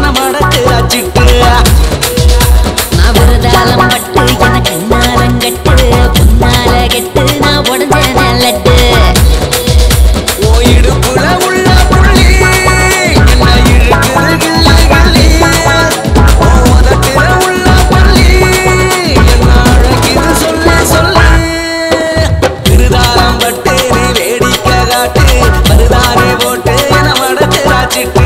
மடக்கு அச்சிட்டு நான் விரதாளம் பட்டு எனக்கு நாரங்கட்டு பொன்னால கெட்டு நான் உடஞ்ச நல்லட்டு ஓ இடுப்புல உள்ள புள்ளி என்ன இழுக்குது கிள்ளி கிள்ளி ஓ உதட்டுல உள்ள பள்ளி என்ன அழகிது சொல்லு சொல்லு திருதாரம் பட்டு நீ வேடிக்கை காட்டு மருதானே போட்டு என மடக்கு ராச்சிட்டு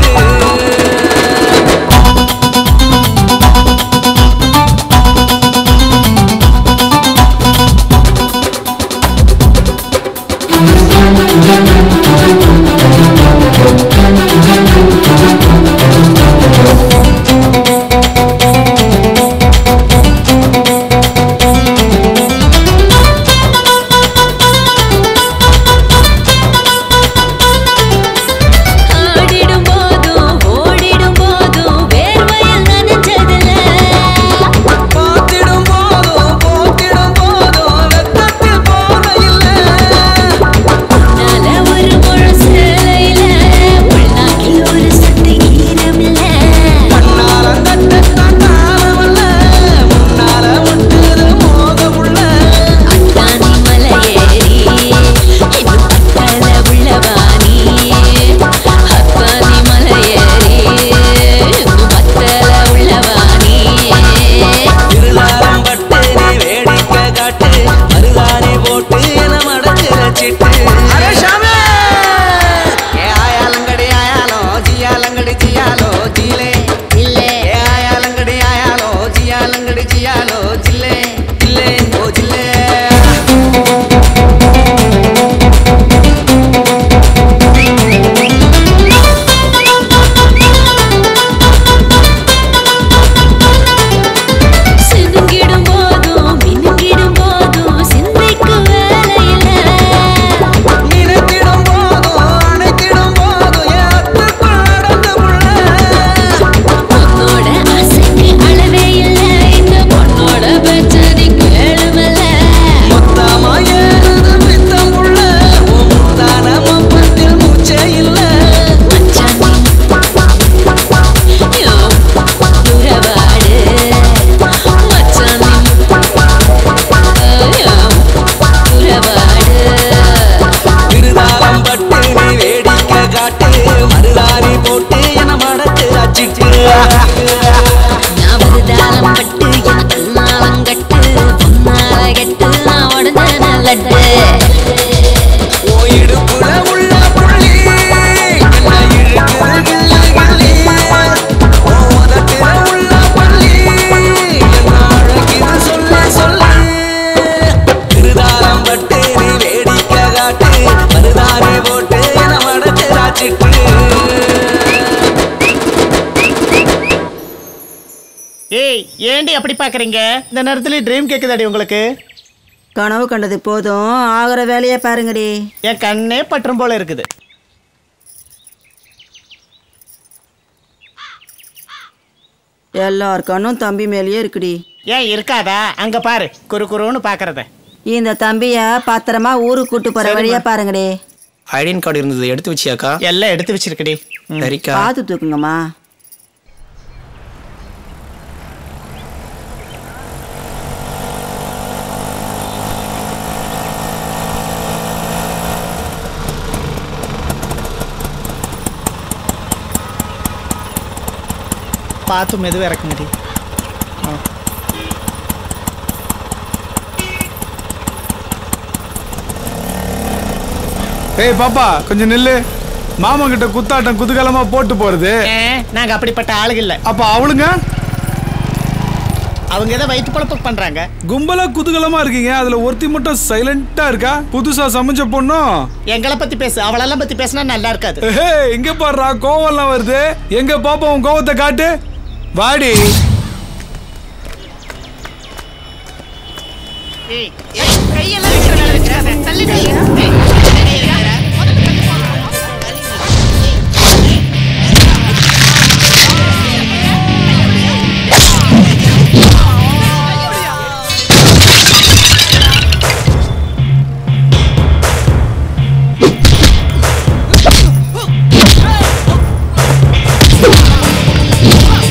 ஆடிடும் போதும் ஓடிடும் போதும் வேர்வையில் நனைஞ்சதில்ல பார்த்திடும் போதும் போத்திடும் போதும் வெத்தத்தில் போன இல்லை உன்னால ஒரு முழு சேலையில உள்நாக்கில் ஒரு சத்து ஈரமில்ல கண்ணால தட்டத்தான் தாளமல்ல, முன்னால ஒட்டுது மோகமுள்ள. அத்தானி மலையேறி இன்னும் பக்கல உள்ளவானி அத்தானி மலையேறி இன்னும் பக்கல உள்ளவானி திருதாரம் பட்டு நீ வேடிக்கை காட்டு, மருதாணி போட்டு என மடக்கு வச்சிட்டு. ஏ ஆயாலங்கடி ஆயாலோ, ஜியாலங்கடி ஜியாலோ, ஜீலே. இல்லே ஏ ஆயாலங்கடி ஆயாலோ, ஜியாலங்கடி ஜியாலோ, ஜில்லே, ஜில்லே, ஓ ஜில்லே. சினுங்கிடும் போதும் மினுங்கிடும் போதும் சிந்தைக்கு வேலையில்ல நினைத்திடும் போதும், அணைத்திடும் போதும் என் அத்துக்குள் நடந்து உள்ள. பொண்ணோட ஆசைக்கு அளவே இல்ல இந்த பொண்ணோட பிரச்சனை கேளுமல்ல மொத்தமா ஏறுது பித்தம் உள்ள, உன் முந்தான மப்பத்தில் மூச்சே இல்ல. மச்சானே யோ உறவாடு மச்சானே யோ உறவாடு திருதாரம் பட்டு நீ வேடிக்கை காட்டு, மருதாணி போட்டு என மடக்கு அச்சிட்டு. நான் விருதாளம் பட்டு எனக்கு நாளங்கட்டு பொன்னால கெட்டு நான் உடஞ்ச நல்லட்டு உன் இடுப்புல உள்ள புள்ளி, என்ன இழுக்குது கிள்ளி கிள்ளி. உன் உதட்டுல உள்ள பள்ளி, என்ன அழகிது சொல்லு சொல்லு. திருதாரம் பட்டு நீ வேடிக்கை காட்டு, மருதாணி போட்டு என மடக்கு ராச்சிட்டு. ஏய் ஏண்டி அப்படி பாக்குறீங்க இந்த நேரத்துல ட்ரீம் கேக்குதாடி உங்களுக்கு கனவு கண்டது போதும் ஆகிற வேலையை பாருங்கடி என் கண்ணே பற்றும் போல இருக்குது எல்லார் கண்ணும் தம்பி மேலேயே இருக்குடி ஏன் இருக்காதா அங்க பாரு குறு குறுன்னு பாக்குறத இந்த தம்பிய பத்திரமா ஊருக்கு கூட்டு போற வழியா பாருங்கடி ஐடென்டி கார்டு இருந்தது எடுத்து வச்சியாக்கா எல்லாம் எடுத்து வச்சிருக்கடி ம். சரிக்கா பார்த்து தூக்குங்கம்மா பார்த்து மெதுவாக இறக்குங்கடி ஏய் பாப்பா கொஞ்சம் நில்லு மாமா கிட்ட குத்தாட்டம் குதூகலமா போட்டு போறது ஏ, நாங்க அப்படிப்பட்ட ஆளுங்க இல்ல அப்ப அவளுங்க அவங்க ஏதோ வயிற்று பழப்பு பண்றாங்க கும்பலா குதூகலமா இருக்கீங்க அதுல ஒருத்தி மட்டும் சைலண்டா இருக்கா புதுசா சமைச்ச பொண்ணும் எங்களை பத்தி பேசு அவளெல்லாம் பத்தி பேசினா நல்லா இருக்காது ஏஹே, எங்க பாடுறா கோவம்லாம் வருது எங்க பாப்பா உன் கோவத்தை காட்டு வாடி ஏய், ஏய், கையெல்லாம் வைக்கிற வேலை வைக்கிறாத. தள்ளி நில்லு. ஏய், ஏய்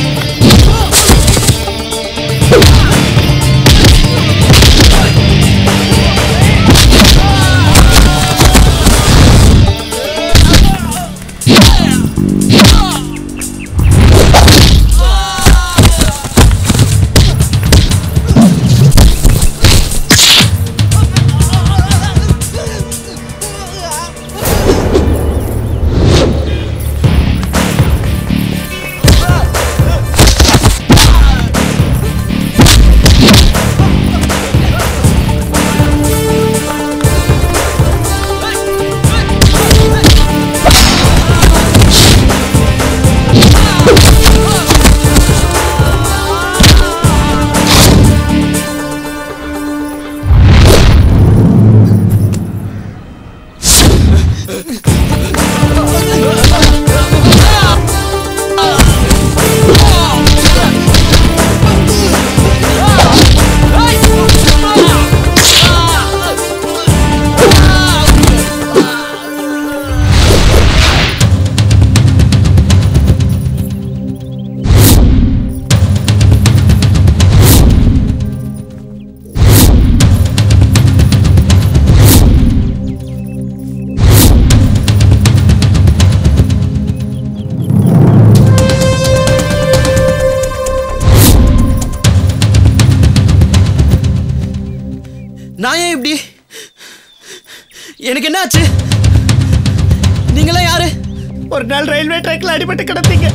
நான் ஏன் இப்படி எனக்கு என்ன ஆச்சு நீங்களாம் யாரு ஒரு நாள் ரயில்வே ட்ராக்ல அடிபட்டு கிடந்தீங்க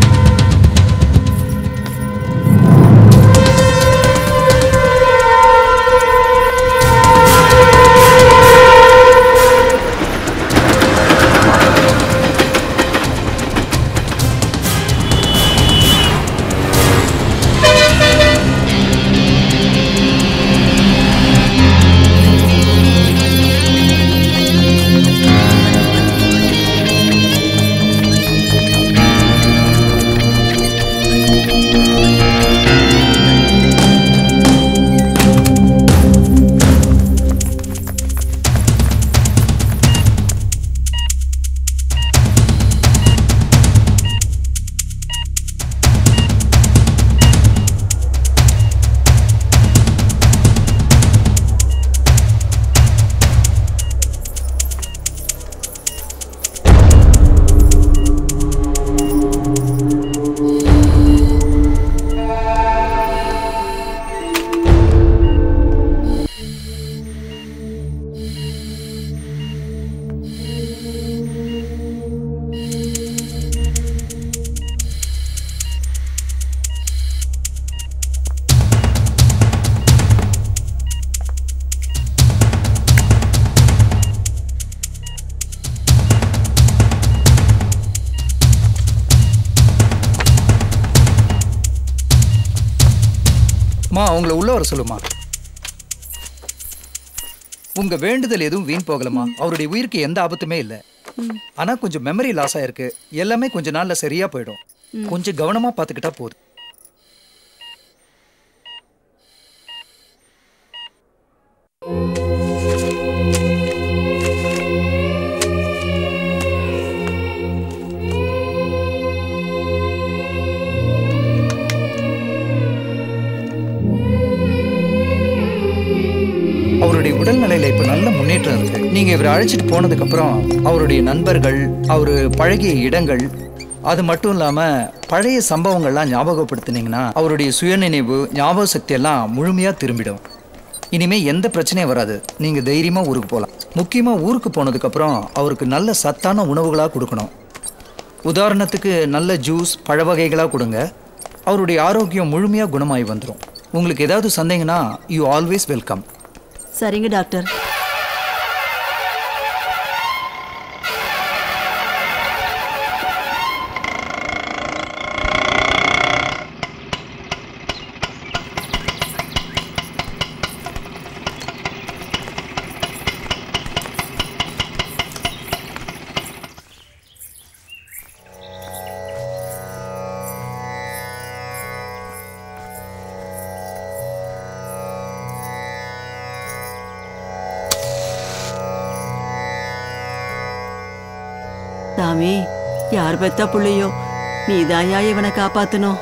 மா அவங்கள உள்ள வர சொல்லுமா உங்க வேண்டுதல் எதுவும் வீண் போகலமா அவருடைய உயிருக்கு எந்த ஆபத்துமே இல்லை ஆனா கொஞ்சம் மெமரி லாஸ் ஆயிருக்கு எல்லாமே கொஞ்ச நாள்ல சரியா போயிடும் கொஞ்சம் கவனமா பாத்துக்கிட்டா போதும் அவருடைய உடல்நிலையில இப்ப நல்ல முன்னேற்றம் இருக்கு நீங்க இவரை அழைச்சிட்டு போனதுக்கு அப்புறம் அவருடைய நண்பர்கள் அவரு பழகிய இடங்கள் அது மட்டும் இல்லாம பழைய சம்பவங்கள்லாம் ஞாபகப்படுத்துனீங்கன்னா அவருடைய சுயநினைவு ஞாபக சக்தி எல்லாம் முழுமையா திரும்பிடும் இனிமே எந்த பிரச்சனையும் வராது நீங்க தைரியமா ஊருக்கு போகலாம் முக்கியமா ஊருக்கு போனதுக்கு அப்புறம் அவருக்கு நல்ல சத்தான உணவுகளா கொடுக்கணும் உதாரணத்துக்கு நல்ல ஜூஸ் பழ வகைகளா கொடுங்க அவருடைய ஆரோக்கியம் முழுமையா குணமாகி வந்துடும் உங்களுக்கு ஏதாவது சந்தேகம்னா யூ ஆல்வேஸ் வெல்கம் சரிங்க டாக்டர் சாமி யார் பெத்த புள்ளையோ நீதாயா இவனை காப்பாத்தணும்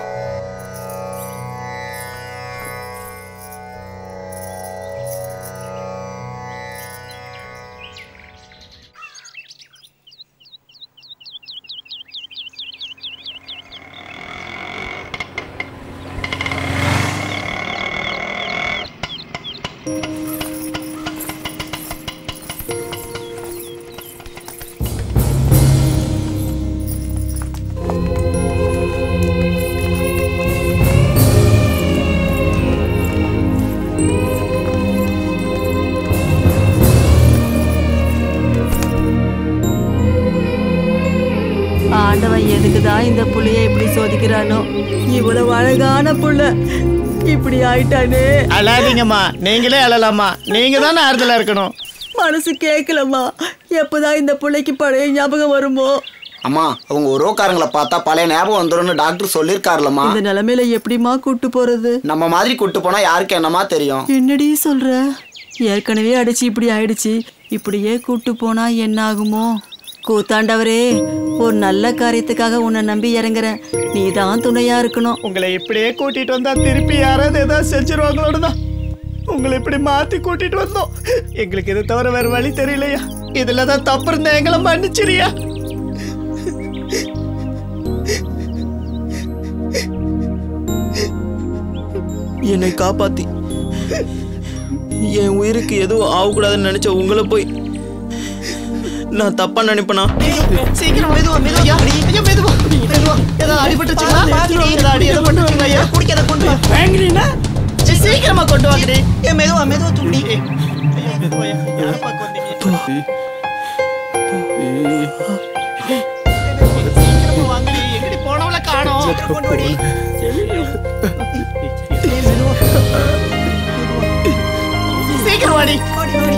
ஆண்டவன் எதுக்குதான் இந்த புள்ளைய இப்படி சோதிக்கிறானோ இவ்வளவு அழகான புள்ள இப்படி ஆயிட்டானே அழாதீங்கம்மா நீங்களே அழலாமா நீங்க தானே ஆறுதலா இருக்கணும் மனசு கேட்கலம்மா எப்பதான் இந்த புள்ளைக்கு பழைய ஞாபகம் வருமோ அம்மா அவங்க உறவுக்காரங்களை பார்த்தா பழைய ஞாபகம் வந்துரும்னு டாக்டர் சொல்லியிருக்காருலம்மா இந்த நிலைமையில எப்படிம்மா கூட்டு போறது நம்ம மாதிரி கூட்டு போனா யாருக்கு என்னமா தெரியும் என்னடி சொல்ற ஏற்கனவே அடிச்சு இப்படி ஆயிடுச்சு இப்படியே கூட்டு போனா என்ன ஆகுமோ கூத்தாண்டவரே ஒரு நல்ல காரியத்துக்காக உன்னை நம்பி இறங்குறேன் நீ தான் துணையா இருக்கணும் உங்களை இப்படியே கூட்டிட்டு வந்தா திருப்பி யாராவது ஏதாவது செஞ்சிருவாங்களோட தான் உங்களை இப்படி மாத்தி கூட்டிட்டு வந்தோம் எங்களுக்கு இது தவிர வேற வழி தெரியலையா இதுல தான் தப்பு இருந்தா எங்களை மன்னிச்சிரியா என்னை காப்பாத்தி என் உயிருக்கு எதுவும் ஆகக்கூடாதுன்னு நினைச்ச உங்களை போய் நான் தப்பா நினைப்பேனா சீக்கிரம் மெதுவா மெதுவா ஐயா மெதுவா மெதுவா ஏதாவது அடிபட்டுச்சுங்களா ஏதாவது அடி எதை பண்ணுச்சுங்களா ஐயா குடிக்க அதை கொண்டு வா வாங்குறீனா சீக்கிரமா கொண்டு வாங்குறே ஏ மெதுவா மெதுவா துண்டி ஐயா மெதுவா யாரப்பா கொண்டீங்க சீக்கிரமா வாங்குடி எங்கடி போனவள காணோம் கொண்டு வாடி சீக்கிரம் வாடி ஓடி ஓடி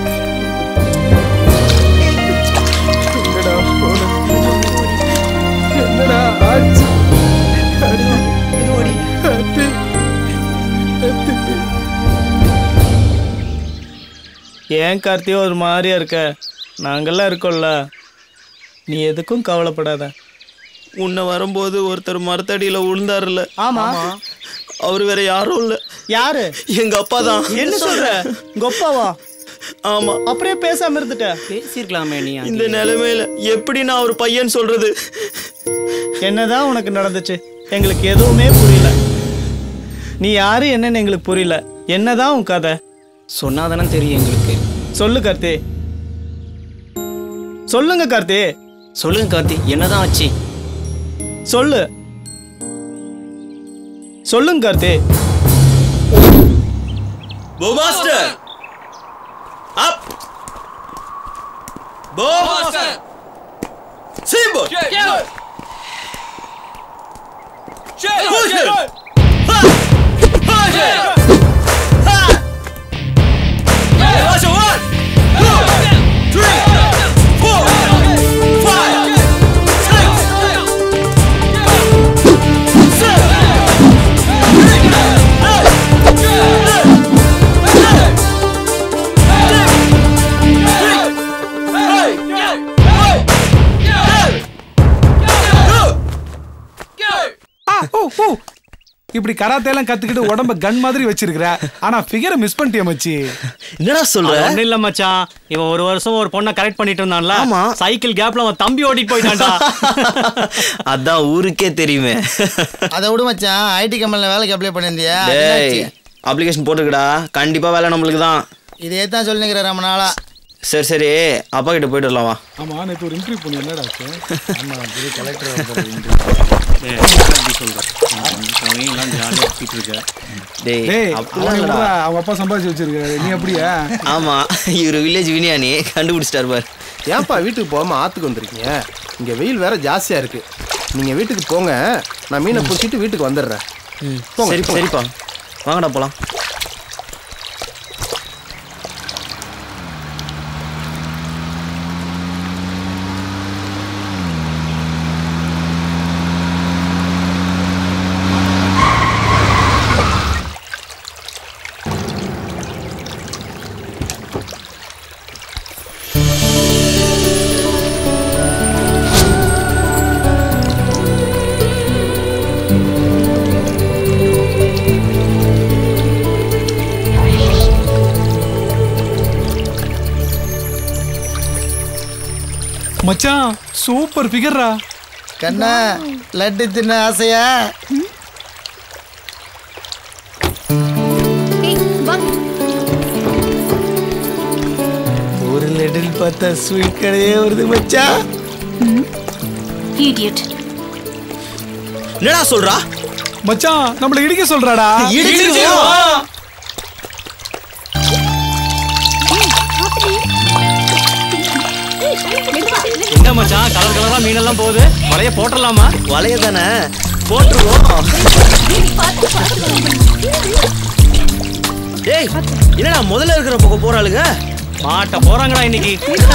என்னடா ஆச்சு ஏன் கார்த்தியோ ஒரு மாதிரியா இருக்க நாங்கெல்லாம் இருக்கோம்ல நீ எதுக்கும் கவலைப்படாத உன்னை வரும்போது ஒருத்தர் மரத்தடியில விழுந்தாருல்ல ஆமா அவர் வேற யாரும் இல்ல யாரு எங்க அப்பா தான் என்ன சொல்ற கொப்பாவா ஆமா அப்படியே பேசாம இருந்துட்ட பேசியிருக்கலாமே நீ இந்த நிலைமையில எப்படி நான் ஒரு பையன் சொல்றது என்னதான் உனக்கு நடந்துச்சு எங்களுக்கு எதுவுமே புரியல நீ யாரு என்னன்னு எங்களுக்கு புரியல என்னதான் உன் கதை சொன்னாதானே தெரியும் எங்களுக்கு சொல்லு கார்த்தி சொல்லுங்க கார்த்தி சொல்லுங்க கார்த்தி என்னதான் ஆச்சு சொல்லு சொல்லுங்க கார்த்தி போ மாஸ்டர் அப் போ மாஸ்டர் சிம்போ Push it! Ha! Push it! Ha! Watch it, one, two, three, four, five, six, ஆ, ஓ, ஓ. இப்படி கராத்தே எல்லாம் கத்துக்கிட்டு உடம்ப கன் மாதிரி வச்சிருக்கிற ஆனா ஃபிகரை மிஸ் பண்ணிட்டிய மச்சி என்னடா சொல்ற ஒண்ணு இல்ல மச்சான் இவன் ஒரு வருஷம் ஒரு பொண்ணை கரெக்ட் பண்ணிட்டு இருந்தான்ல ஆமா. சைக்கிள் கேப்ல அவன் தம்பி ஓட்டிட்டு போயிட்டான்டா அதான் ஊருக்கே தெரியுமே அதை விடு மச்சான் ஐடி கம்பெனில வேலைக்கு அப்ளை பண்ணியிருந்தியா டேய் அப்ளிகேஷன் போட்டுருக்கடா கண்டிப்பா வேலை நம்மளுக்கு தான் இதே தான் சொல்லுங்கிற ரொம்ப நாளா சரி சரி அப்பா கிட்ட போயிட்டு வரலாம் வா ஆமா நேத்து ஒரு இன்டர்வியூ பண்ணி என்னடா ஆச்சு ஆமா புது கலெக்டர் டேய் டேய் அப்படிலாம் அவனை இல்லடா. விட்றா, அவங்க அப்பா சம்பாதிச்சு வச்சிருக்காரு நீ அப்படியா ஆமா இவரு வில்லேஜ் வினியானி கண்டுபிடிச்சிட்டாரு பாரு ஏன்பா வீட்டுக்கு போகாம ஆத்துக்கு வந்திருக்கீங்க இங்க வெயில் வேற ஜாஸ்தியா இருக்கு நீங்க வீட்டுக்கு போங்க நான் மீனை பிடிச்சிட்டு வீட்டுக்கு வந்துடுறேன் போங்க, சரி போங்க. சரிப்பா வாங்கடா போலாம் மச்சான் சூப்பர் ஃபிகர்ரா கண்ணா லட்டு தின்ன ஆசையா ஒரு லெட்டில் பார்த்தா ஸ்வீட் கடையே வருது மச்சான் இடியட் என்னடா சொல்றா மச்சான் நம்மள இடிக்க சொல்றாடா இடிச்சிருவோம். என்ன மச்சான் கலர் கலரா மீனெல்லாம் போகுது வலைய போட்டுடலாமா வலைய தானே போட்டுருவோம் டேய் என்னடா முதல்ல இருக்கிற பக்கம் போறாளுங்க மாட்ட போறாங்கடா இன்னைக்கு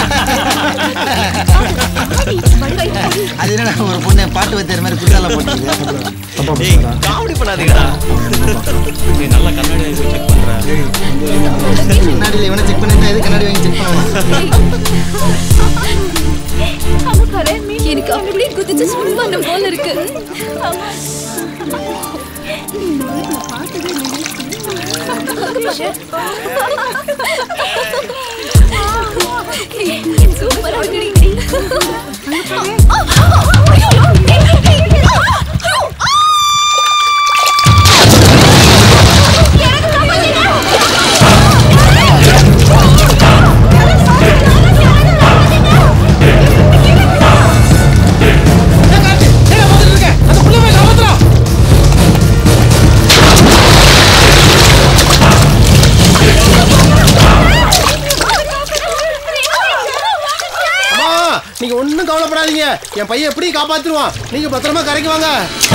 அது என்னடா ஒரு பொண்ணு பாட்டு வைத்தியர் மாதிரி குண்டால போட்டு டேய் காமெடி பண்ணாதீங்கடா நீ நல்ல கண்ணாடி வாங்கி செக் பண்ற கண்ணாடியில் இவனை செக் பண்ணிருந்தா எது கண்ணாடி வாங்கி செக் பண்ணுவான் எனக்கு அப்படியே குதிச்சு சும்மா போல இருக்கு சூப்பரா இருக்கு கவலைப்படாதீங்க என் பையன் எப்படி காப்பாத்திருவான் நீங்க பத்திரமா கரைக்கு வாங்க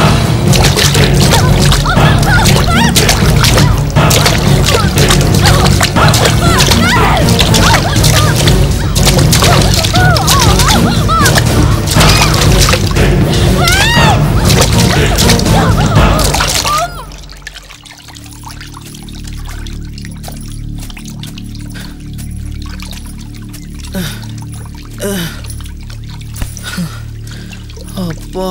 அப்பா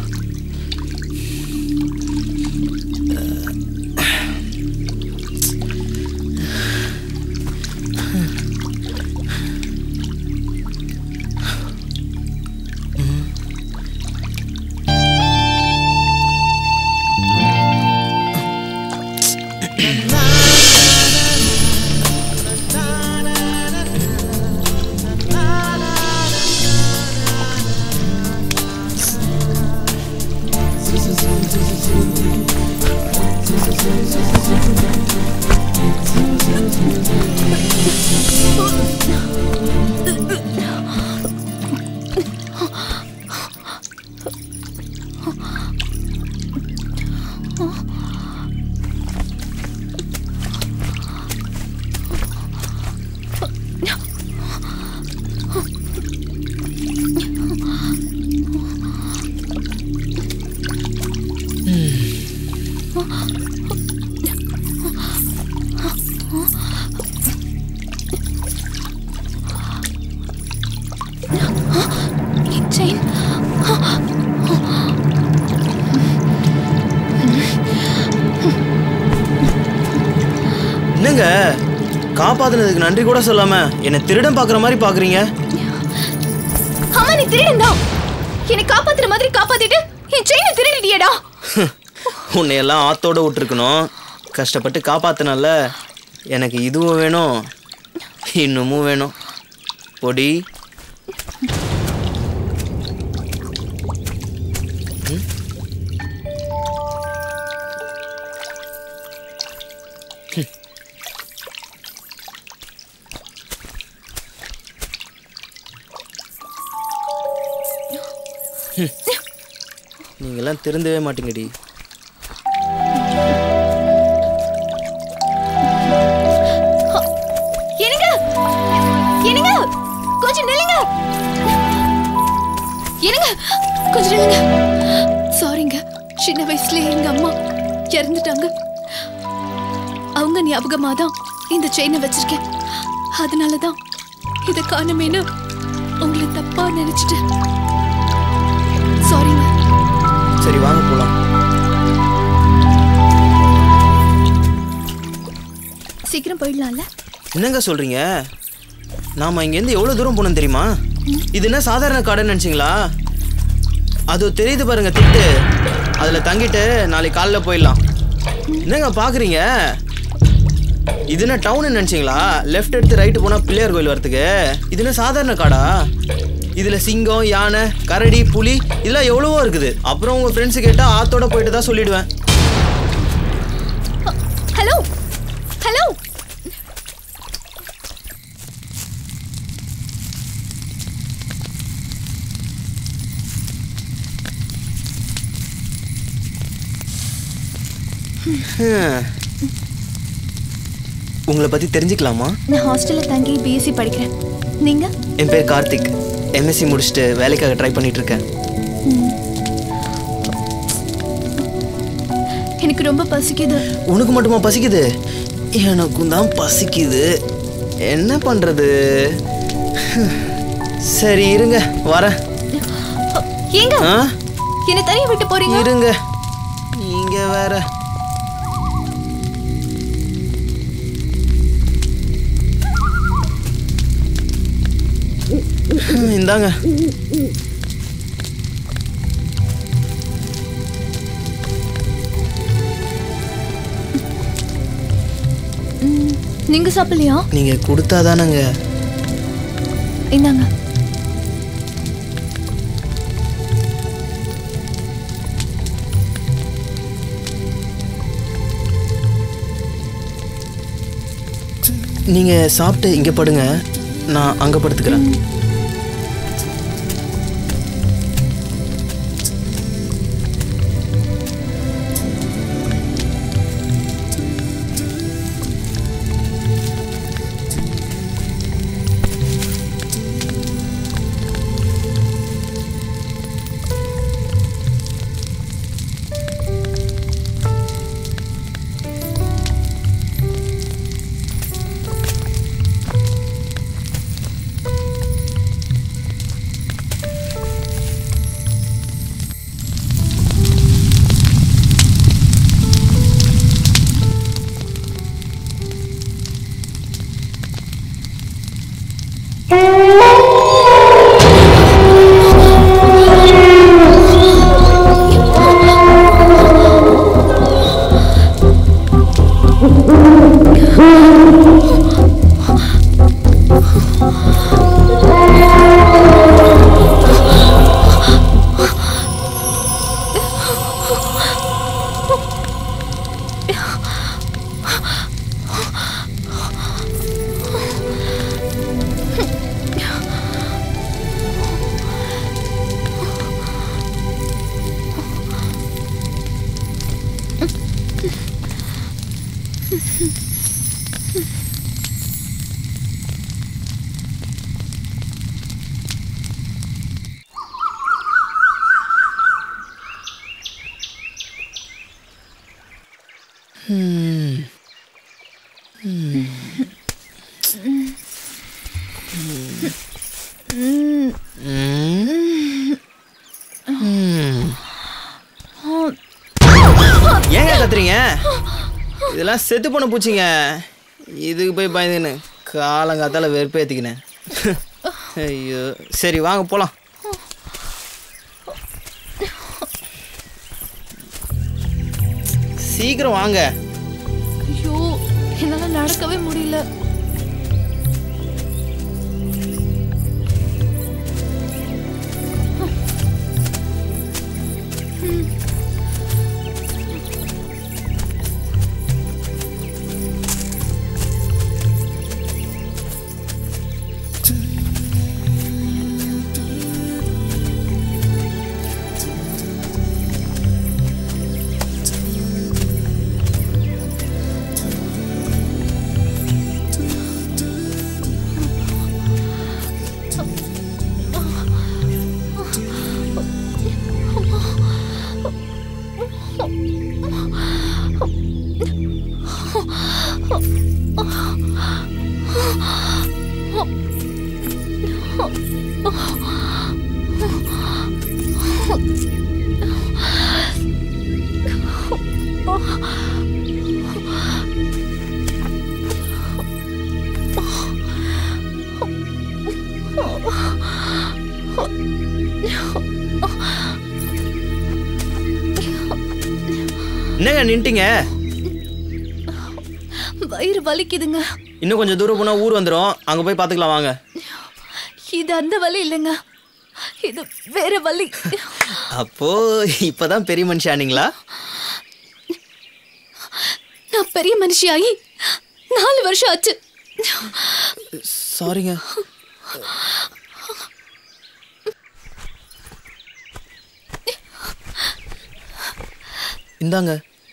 செயின் என்னங்க காப்பாத்துனதுக்கு நன்றி கூட சொல்லாம என்னை திருடன் பாக்குற மாதிரி பாக்குறீங்க ஆமா நீ திருடன் தான் என்னை காப்பாத்துற மாதிரி காப்பாத்திட்டு என் செயினை திருடிட்டியேடா உன்னை எல்லாம் ஆத்தோட விட்டுருக்கணும் கஷ்டப்பட்டு காப்பாத்தினல்ல எனக்கு இதுவும் வேணும் இன்னமும் வேணும் பொடி ம்? ம். ம். நீங்கெல்லாம் திருந்தவே மாட்டீங்கடி என்னங்க என்னங்க கொஞ்சம் நில்லுங்க என்னங்க கொஞ்சம் நில்லுங்க சாரிங்க சின்ன வயசுல எங்க அம்மா இறந்துட்டாங்க அவங்க ஞாபகமா தான் இந்த செயினை வச்சிருக்கேன் அதனால தான் இதை காணுமேனு உங்களை தப்பா நினைச்சிட்டேன் சாரிங்க சரி வாங்க போலாம் சீக்கிரம் போயிடலாம்ல என்னங்க சொல்றீங்க நாம இங்கேருந்து எவ்வளோ தூரம் போனோம் தெரியுமா இது என்ன சாதாரண காடுன்னு நினச்சிங்களா அது தெரியுது பாருங்க திட்டு அதில் தங்கிட்டு நாளைக்கு காலைல போயிடலாம் என்னங்க பார்க்குறீங்க இது என்ன டவுன் நினச்சிங்களா லெஃப்ட் எடுத்து ரைட்டு போனால் பிள்ளையார் கோயில் வரத்துக்கு இது என்ன சாதாரண காடா இதில் சிங்கம் யானை கரடி புலி இதெல்லாம் எவ்வளவோ இருக்குது அப்புறம் உங்கள் ஃப்ரெண்ட்ஸு கேட்டால் ஆத்தோட போயிட்டு தான் சொல்லிடுவேன் ஹலோ ஹலோ ஹம். உங்களை பற்றி தெரிஞ்சுக்கலாமா நான் ஹாஸ்டல்ல தங்கி பிஎஸ்சி படிக்கிறேன் நீங்க என் பேர் கார்த்திக் எம்எஸ்சி முடிச்சுட்டு வேலைக்காக ட்ரை பண்ணிட்டு இருக்கேன் எனக்கு ரொம்ப பசிக்குது உனக்கு மட்டுமா பசிக்குது எனக்கும் தான் பசிக்குது என்ன பண்றது சரி இருங்க வரேன் ஏங்க ஆ? என்ன தனியா விட்டு போறீங்க இருங்க நீங்க வேற ஹம், இந்தாங்க ம், நீங்க சாப்பிடலையா நீங்க கொடுத்தாதானங்க இந்தாங்க நீங்க சாப்பிட்டு இங்க படுங்க நான் அங்க படுத்துக்கிறேன் ம். ம். ம். ம். ஏங்க கத்துறீங்க இதெல்லாம் செத்து போன பூச்சிங்க இதுக்கு போய் பயந்துன்னு காலங்காத்தால வெறுப்பேத்திக்கினேன் ஐயோ சரி வாங்க போலாம் சீக்கிரம் வாங்க ஐயோ என்னால நடக்கவே முடியல என்னங்க நின்ட்டீங்க வயிறு வலிக்குதுங்க இன்னும் கொஞ்சம் தூரம் போனால் ஊர் வந்துடும் அங்கே போய் பார்த்துக்கலாம் வாங்க இது அந்த வலி இல்லைங்க இது வேற வலி அப்போ இப்பதான் பெரிய மனுஷானீங்களா நான் பெரிய மனுஷியாகி நாலு வருஷம் ஆச்சு சாரிங்க இந்தாங்க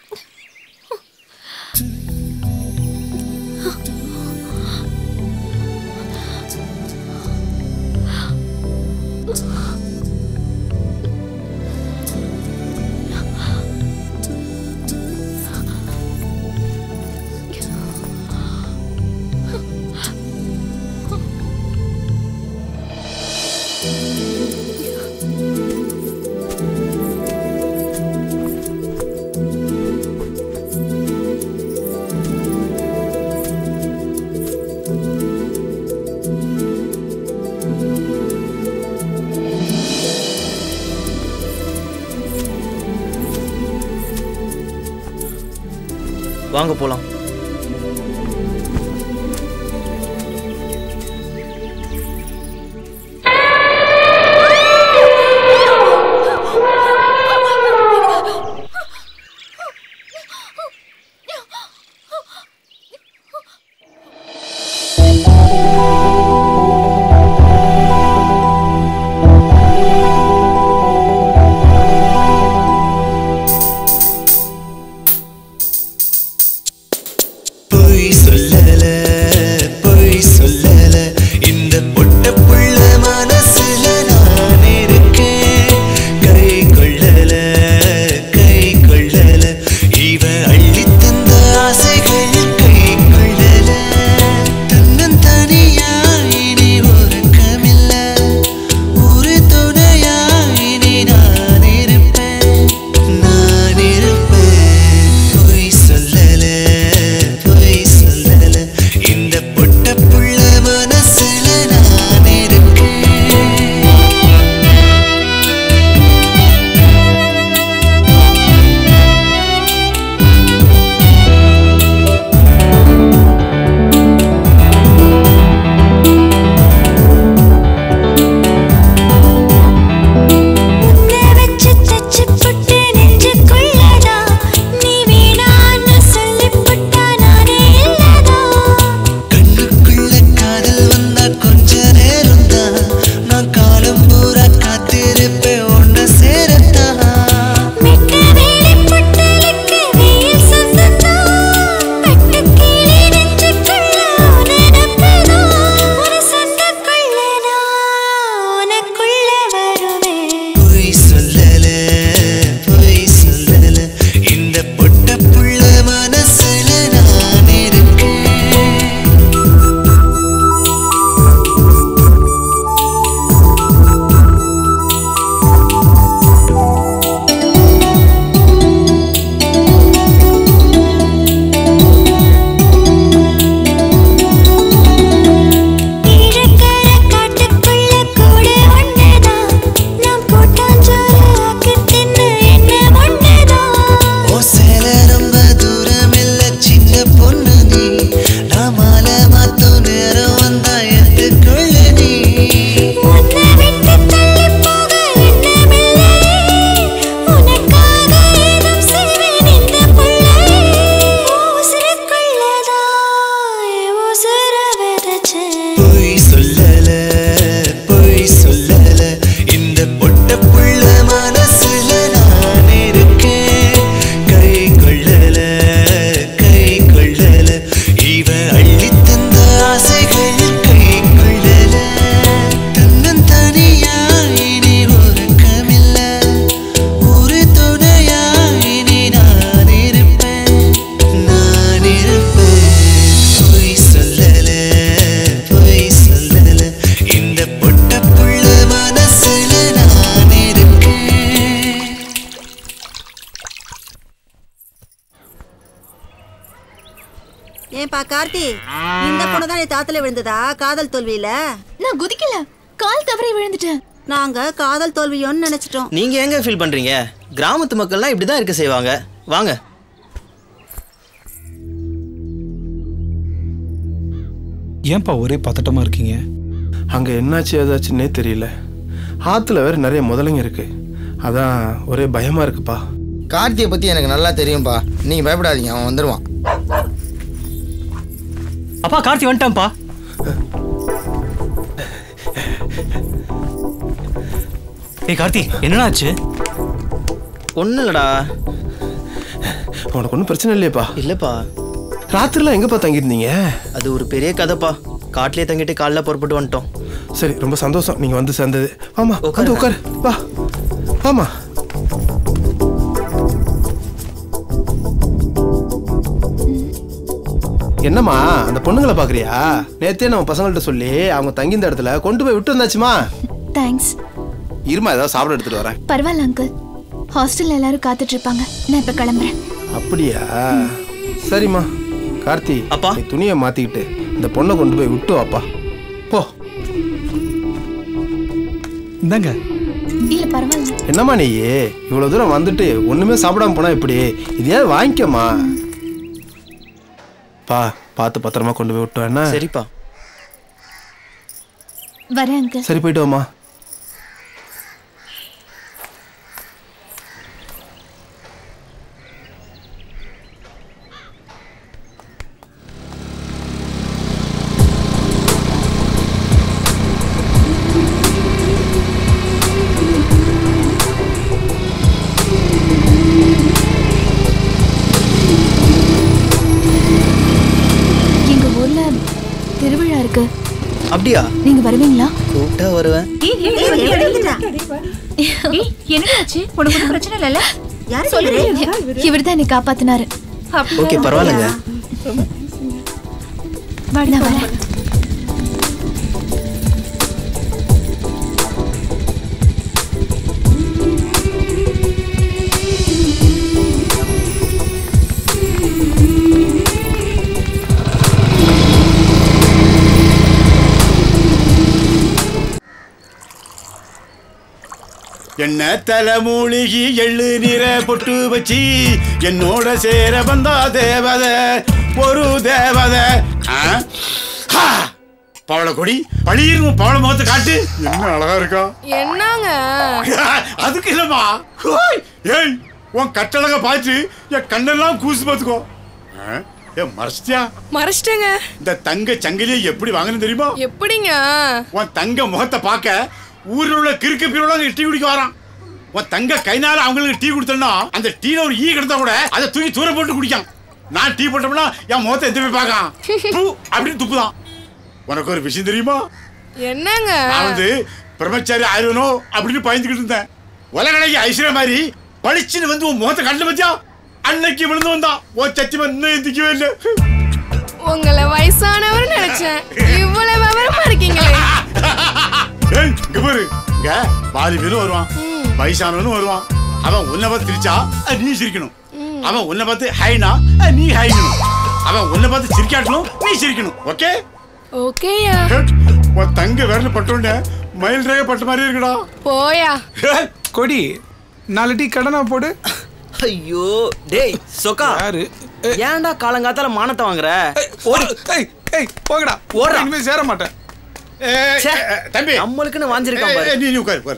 வாங்க போலாம் ஏன்பா கார்த்தி இந்த பொண்ணு தான் தாத்துல விழுந்ததா காதல் தோல்வியில நான் குதிக்கல கால் தவறி விழுந்துட்டேன் நாங்க காதல் தோல்வியோன்னு நினைச்சிட்டோம் நீங்க எங்க ஃபீல் பண்றீங்க கிராமத்து மக்கள்லாம் இப்படிதான் இருக்க செய்வாங்க வாங்க ஏன்பா ஒரே பதட்டமா இருக்கீங்க அங்க என்னாச்சு ஏதாச்சுன்னே தெரியல ஆத்துல வேற நிறைய முதலைங்க இருக்கு அதான் ஒரே பயமா இருக்குப்பா கார்த்தியை பத்தி எனக்கு நல்லா தெரியும்பா நீங்க பயப்படாதீங்க அவன் வந்துடுவான் அப்பா கார்த்தி வந்துட்டான்ப்பா ஏய் கார்த்தி என்னடா ஆச்சு ஒன்றும் இல்லடா உனக்கு ஒன்றும் பிரச்சனை இல்லையப்பா இல்லப்பா ராத்திரிலாம் எங்கப்பா தங்கியிருந்தீங்க அது ஒரு பெரிய கதைப்பா காட்டிலே தங்கிட்டு காலைல புறப்பட்டு வந்துட்டோம் சரி ரொம்ப சந்தோஷம் நீங்க வந்து சேர்ந்தது ஆமா வந்து உட்காரு வா ஆமா என்னம்மா அந்த பொண்ணுங்களை பாக்குறியா நேத்தே நம்ம பசங்கள்ட்ட சொல்லி அவங்க தங்கி இந்த இடத்துல கொண்டு போய் விட்டு வந்தாச்சுமா தேங்க்ஸ் இருமா ஏதாவது சாப்பிட எடுத்துட்டு வரேன் பரவாயில்ல அங்கிள் ஹாஸ்டல்ல எல்லாரும் காத்துட்டு இருப்பாங்க நான் இப்ப கிளம்புறேன் அப்படியா சரிம்மா கார்த்தி அப்பா நீ துணியை மாத்திக்கிட்டு இந்த பொண்ணை கொண்டு போய் விட்டு வாப்பா போ இந்தாங்க இல்ல பரவாயில்ல என்னம்மா நீ இவ்வளவு தூரம் வந்துட்டு ஒண்ணுமே சாப்பிடாம போனா இப்படி இதையாவது வாங்கிக்கம்மா பா பார்த்து பத்திரமா கொண்டு போய் விட்டு என்ன சரிப்பா வரேன் அங்கிள் சரி போயிட்டு வாம்மா எங்க ஊர்ல திருவிழா இருக்கு அப்படியா நீங்க வருவீங்களா கூப்பிட்டா வருவேன் என்னாச்சு உனக்கு பிரச்சனை இல்ல யாரு இவர் தான் என்னை காப்பாத்தினாரு ஓகே பரவாயில்லைங்க நான் வரேன் என்ன தலைமூலிகி எள்ளு நிற பொட்டு வச்சு என்னோட சேர வந்தா தேவத ஒரு தேவத பவளக்கொடி பளிரும் பவள முகத்தை காட்டு என்ன அழகா இருக்கா என்னங்க அதுக்கு இல்லம்மா ஹோய், ஏய் உன் கட்டழக பார்த்து என் கண்ணெல்லாம் கூசு பார்த்துக்கோ ஆ, ஏன் மறைச்சிட்டியா மறைச்சிட்டேங்க இந்த தங்க சங்கிலியை எப்படி வாங்கணும் தெரியுமா எப்படிங்க உன் தங்க முகத்தை பார்க்க ஊரில் உள்ள கிறுக்கு பீரோட டீ குடிக்க வரான் உன் தங்க கைனால அவங்களுக்கு டீ கொடுத்தோம்னா அந்த டீல ஒரு ஈ கிடந்தா கூட அதை தூக்கி தூர போட்டு குடிக்கான் நான் டீ போட்டோம்னா என் முகத்தை எந்த போய் பார்க்கான் பூ அப்படின்னு துப்புதான் உனக்கு ஒரு விஷயம் தெரியுமா என்னங்க நான் வந்து பிரம்மச்சாரி ஆயிரனோ அப்படின்னு பயந்துக்கிட்டு இருந்தேன் உலகடைக்கு ஐஸ்வர்யா மாதிரி பளிச்சுன்னு வந்து உன் முகத்தை கண்டு பத்தியா அன்னைக்கு விழுந்து வந்தான் உன் சத்தியமா இன்னும் எந்திக்கவே இல்லை உங்களை வயசானவர் நினைச்சேன் இவ்வளவு விவரமா இருக்கீங்களே ஏய், இங்க பாரு இங்க வாலிபேரும் வருவான் வயசானவனும் வருவான் அவன் உன்னை பார்த்து சிரிச்சா அஹ், நீ சிரிக்கணும் அவன் உன்னை பார்த்து ஹைனா அஹ், நீ ஹைக்கணும் அவன் உன்னை பார்த்து சிரிக்காட்டணும் நீ சிரிக்கணும் ஓகே ஓகேயா உன் தங்க விரல பட்டோன்னே மயில் ரேக பட்ட மாதிரி இருக்குடா போயா கொடி நாலு டீ கடனா போடு ஐயோ டேய் சொக்கா யாரு ஏன்டா காலங்காத்தால மானத்தை வாங்குற ஓடு ஏய் ஏய் போங்கடா ஓடுறா. இனிமே சேர மாட்டேன் ச்சே, தம்பி நம்மளுக்குன்னு வாஞ்சிருக்கான் பாரு. நீ நீ உட்காரு உட்காரு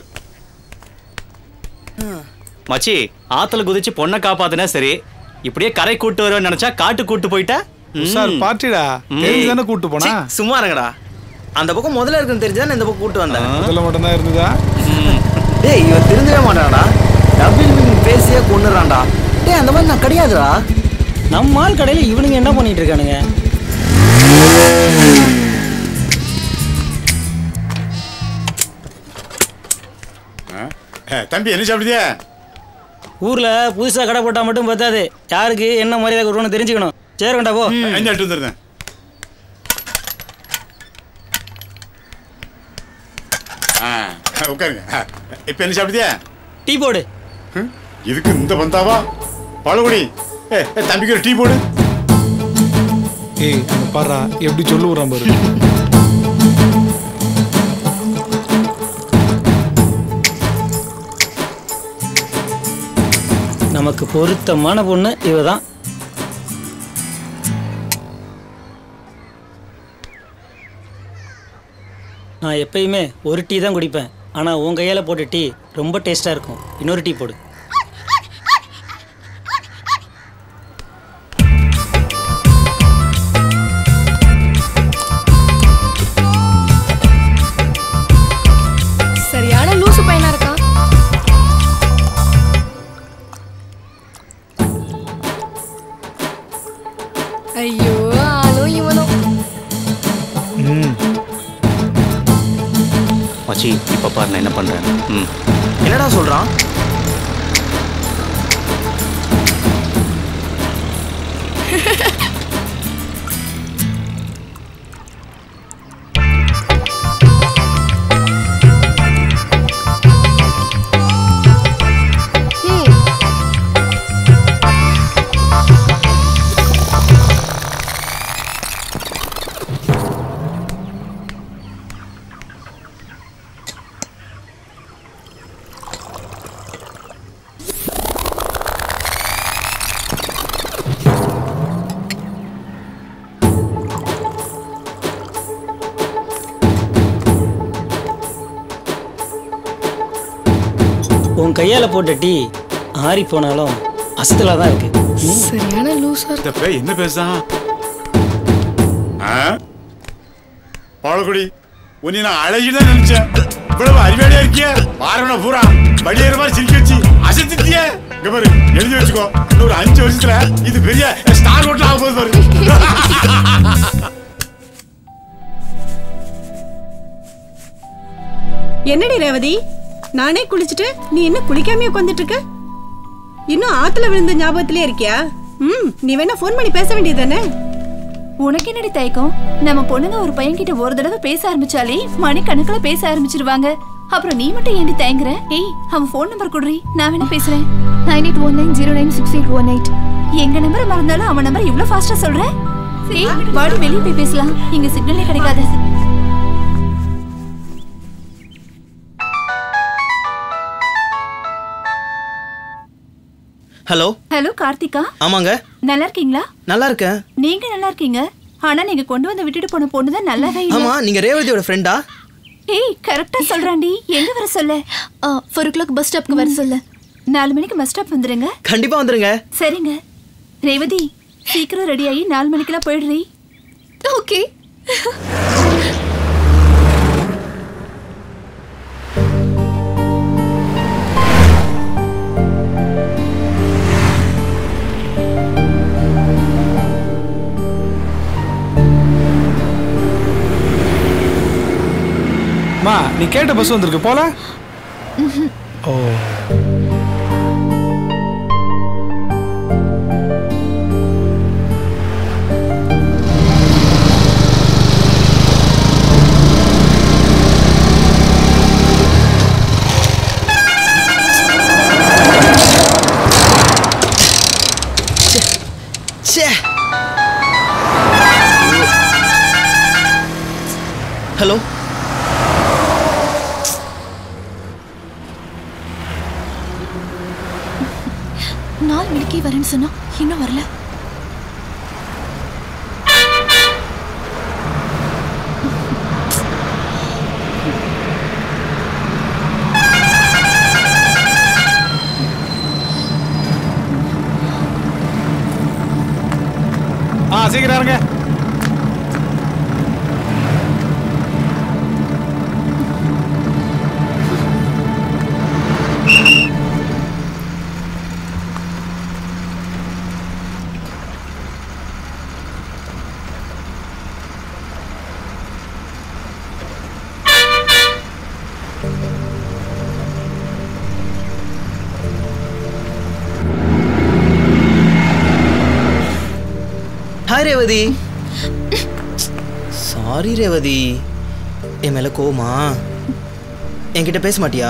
மச்சி ஆத்துல குதிச்சு பொண்ணை காப்பாத்துனா சரி இப்படியே கரை கூட்டு வருவேன்னு நினைச்சா காட்டு கூட்டு போயிட்டா சார் பார்ட்டிடா தெரிஞ்சுதானே கூட்டு போனா சீ, சும்மா இருங்கடா அந்த பக்கம் முதல்ல இருக்குன்னு தெரிஞ்சுதான் இந்த பக்கம் கூட்டு வந்தேன் முதல்ல மட்டும் தான் இருந்ததா டேய் இவன் திருந்தவே மாட்டான்டா டபுள் மீனிங் பேசியே கொண்டுறான்டா டேய் அந்த மாதிரி நான் கிடையாதுடா நம்ம ஆள் கடையில இவனுங்க என்ன பண்ணிட்டு இருக்கானுங்க அஹ், தம்பி என்ன சாப்பிடுதியா ஊர்ல புதுசா கடை போட்டா மட்டும் பத்தாது யாருக்கு என்ன மரியாதை கொடுக்கணும் தெரிஞ்சுக்கணும் சேருங்கடா போ என்ன எடுத்து வந்துருந்தேன் ஆ, உட்காருங்க ஆ, இப்ப என்ன சாப்பிடுதியா டீ போடு இதுக்கு இந்த பந்தாவா பழகுடி ஏ ஏ, தம்பிக்கு ஒரு டீ போடு ஏய் அங்க பாரு எப்படி சொல்லு விடுறான் பாரு நமக்கு பொருத்தமான பொண்ணு இவ தான் நான் எப்பயுமே ஒரு டீ தான் குடிப்பேன் ஆனால் உன் கையால் போட்ட டீ ரொம்ப டேஸ்ட்டாக இருக்கும் இன்னொரு டீ போடு சரியான லூசு பையனா இருக்கான் ஐயோ ஆளும் இவனும் மச்சி இப்போ பாரு நான் என்ன பண்ணுறேன் ம் என்னடா சொல்றான் உன் கையால் போட்ட டீ ஆறி போனாலும் அசத்தலாக தான் இருக்கு ம். சரியான லூசா இந்த பேய் என்ன பேசுறான் ஆ? பாலக்குடி உன்னை நான் அழகிதான் நினைச்சேன் இவ்வளவு அறிவாளியா இருக்கிய பாரவன பூரா வடியேற மாதிரி சிரிக்க வச்சு அசத்திட்டிய இங்க பாரு எழுதி வச்சுக்கோ இன்னொரு அஞ்சு வருஷத்துல இது பெரிய ஸ்டார் ஹோட்டல் ஆக போகுது பாரு என்னடி ரேவதி நானே குளிச்சுட்டு நீ இன்னும் குளிக்காமயே உட்காந்துட்டு இருக்க இன்னும் ஆத்துல விழுந்த ஞாபகத்திலே இருக்கியா ம் நீ வேணா ஃபோன் பண்ணி பேச வேண்டியதானே உனக்கு என்னடி தயக்கம் நம்ம பொண்ணுங்க ஒரு பையன் கிட்ட ஒரு தடவை பேச ஆரம்பிச்சாலே மணிக்கணக்குல பேச ஆரம்பிச்சிருவாங்க அப்புறம் நீ மட்டும் ஏண்டி தயங்குற ஏய் அவன் ஃபோன் நம்பர் குடுறி நான் வேணா பேசுறேன் nine eight one nine zero nine six eight one eight எங்க நம்பர் மறந்தாலும் அவன் நம்பர் இவ்வளவு ஃபாஸ்டா சொல்ற ஏய் வாடி வெளியே போய் பேசலாம் இங்க சிக்னலே கிடைக்காது ஹலோ ஹலோ கார்த்திகா ஆமாங்க நல்லா இருக்கீங்களா நல்லா இருக்கேன் நீங்க நல்லா இருக்கீங்க ஆனா நீங்க கொண்டு வந்து விட்டுட்டு போன பொண்ணு தான் நல்லாவே இல்ல ஆமா நீங்க ரேவதியோட ஃப்ரெண்டா ஏய் கரெக்டா சொல்றான்டி எங்க வர சொல்ல ஃபோர் ஓ கிளாக் பஸ் ஸ்டாப்க்கு வர சொல்ல நாலு மணிக்கு பஸ் ஸ்டாப் வந்துருங்க கண்டிப்பா வந்துருங்க சரிங்க ரேவதி சீக்கிரம் ரெடி ஆகி நாலு மணிக்கெல்லாம் போயிடுறீ ஓகே மா நீ கேட்ட பஸ் வந்திருக்கு போல ஓ ச்சே ஹலோ நாலு மணிக்கே வரேன்னு சொன்னா இன்னும் வரல ஆ சீக்கிரம் இருங்க ஹாய் ரேவதி சாரி ரேவதி என் மேல கோவமா என்கிட்ட பேச மாட்டியா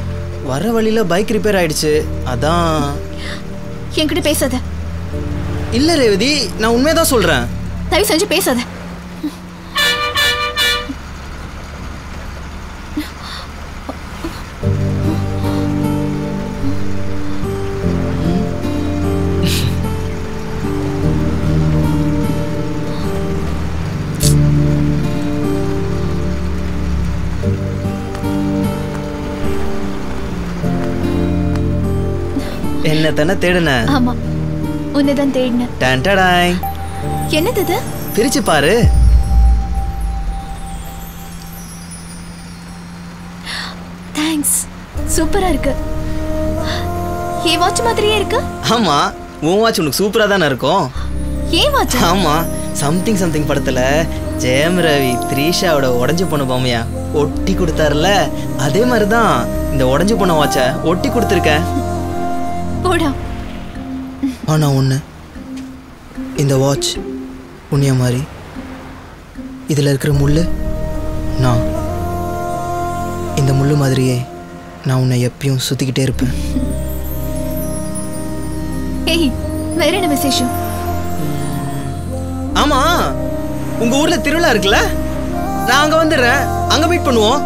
வர வழியில பைக் ரிப்பேர் ஆயிடுச்சு அதான் என்கிட்ட பேசாத இல்ல ரேவதி நான் உண்மையதான் சொல்றேன் தயவு செஞ்சு பேசாத என்ன தானே தேடுன ஆமா உன்னைதான் தேடினேன் டன் டடாய். என்னது இது பிரிச்சு பாரு தேங்க்ஸ் சூப்பரா இருக்கு ஏ வாட்ச் மாதிரியே இருக்கு ஆமா உன் வாட்ச் உனக்கு சூப்பரா தானே இருக்கும் ஏன் வாட்ச் ஆமா சம்திங் சம்திங் படத்துல ஜெயம் ரவி த்ரீஷாவோட உடஞ்சு போன பொம்மையா ஒட்டி கொடுத்தாருல அதே மாதிரி தான் இந்த உடஞ்சு போன வாட்சை ஒட்டி கொடுத்துருக்கேன் போடா ஆனா ஒன்று இந்த வாட்ச் உன்னைய மாதிரி இதில் இருக்கிற முள்ளு நான் இந்த முள்ளு மாதிரியே நான் உன்னை எப்பயும் சுற்றிக்கிட்டே இருப்பேன் ஏய் வேற என்ன விசேஷம் ஆமா உங்க ஊர்ல திருவிழா இருக்குல்ல நான் அங்க வந்துடுறேன் அங்க மீட் பண்ணுவோம்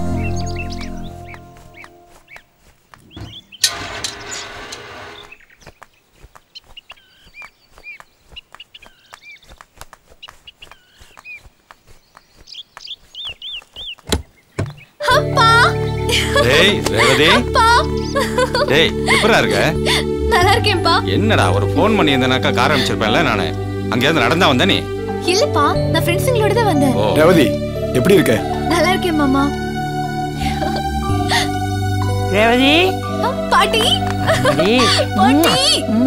அப்பா டேய் ரேவதி அப்பா டேய் எப்படா இருக்க நல்லா இருக்கேன்ப்பா என்னடா ஒரு ஃபோன் பண்ணியிருந்தேனாக்கா கார் அனுப்பிச்சிருப்பேன்ல நானு அங்கேருந்து நடந்தா வந்த நீ இல்லப்பா நான் ஃப்ரெண்ட்ஸுங்களோட தான் வந்தேன் ரேவதி எப்படி இருக்க நல்லா இருக்கேன் மாமா ரேவதி பாட்டி அடி. பாட்டி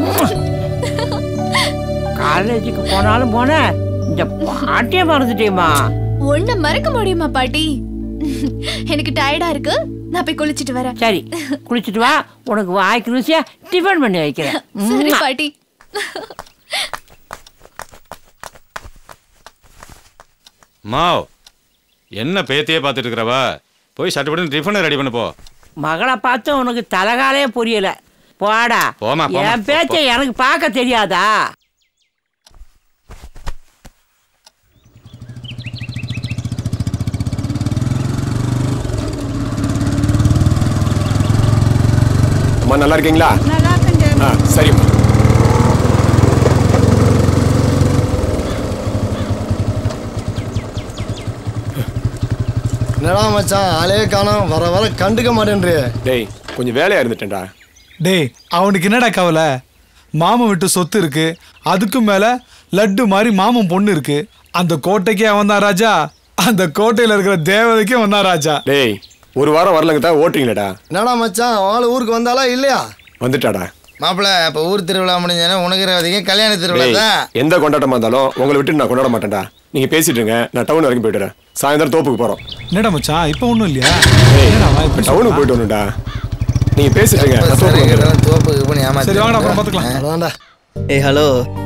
காலேஜுக்கு போனாலும் போன இந்த பாட்டியை மறந்துட்டேம்மா ஒண்ணு மறக்க முடியுமா பாட்டி எனக்கு டயர்டா இருக்கு நான் போய் குளிச்சிட்டு வரேன் சரி குளிச்சுட்டு வா உனக்கு வாய்க்கு ருசியா டிஃபன் பண்ணி வைக்கிறேன் சரி ம்மா. பாட்டி மாவ் என்ன பேத்தியே பார்த்துட்டு இருக்கிறவ போய் சட்டுப்பட்டு டிஃபனை ரெடி பண்ணு போ மகளை பார்த்து உனக்கு தலகாலே புரியல போடா போம்மா, போம்மா, என் போ, பேச்சை எனக்கு பார்க்க தெரியாதா அம்மா நல்லா இருக்கீங்களா நல்லா இருக்கேன் ஆ சரிம்மா என்னடா மச்சான் ஆளே காணோம் வர வர கண்டுக்க மாட்டேன்றியே டேய் கொஞ்சம் வேலையா இருந்துட்டேன்டா டேய் அவனுக்கு என்னடா கவலை மாமன் விட்டு சொத்து இருக்கு அதுக்கும் மேல லட்டு மாதிரி மாமன் பொண்ணு இருக்கு அந்த கோட்டைக்கே அவன் தான் ராஜா அந்த கோட்டையில இருக்கிற தேவதைக்கே அவன் தான் ராஜா டேய் ஒரு வாரம் வரலங்க தான் ஓட்டுறீங்களடா என்னடா மச்சான் ஆள் ஊருக்கு வந்தாலா இல்லையா வந்துட்டாடா மாப்பிள்ள இப்ப ஊர் திருவிழா முடிஞ்சானே உனக்கு ரேவதிக்கு கல்யாண திருவிழா டேய் தான் எந்த கொண்டாட்டமா இருந்தாலும் உங்களை விட்டு நான் கொண்டாட மாட்டேன்டா நீங்க பேசிட்டு இருங்க நான் டவுன் வரைக்கும் போயிட்டுறேன் சாயந்தரம் தோப்புக்கு போறோம் என்னடா மச்சான் இப்போ ஒன்றும் இல்லையா டவுனுக்கு போயிட்டு வரணும்டா நீங்க பேசிட்டு இருங்க நான் தோப்புக்கு வந்துடுறேன். தோப்புக்கு பண்ணி ஏமாத்தி சரி வாங்கடா அப்புறம் பார்த்துக்கலாம் அதான்டா ஏய் ஹலோ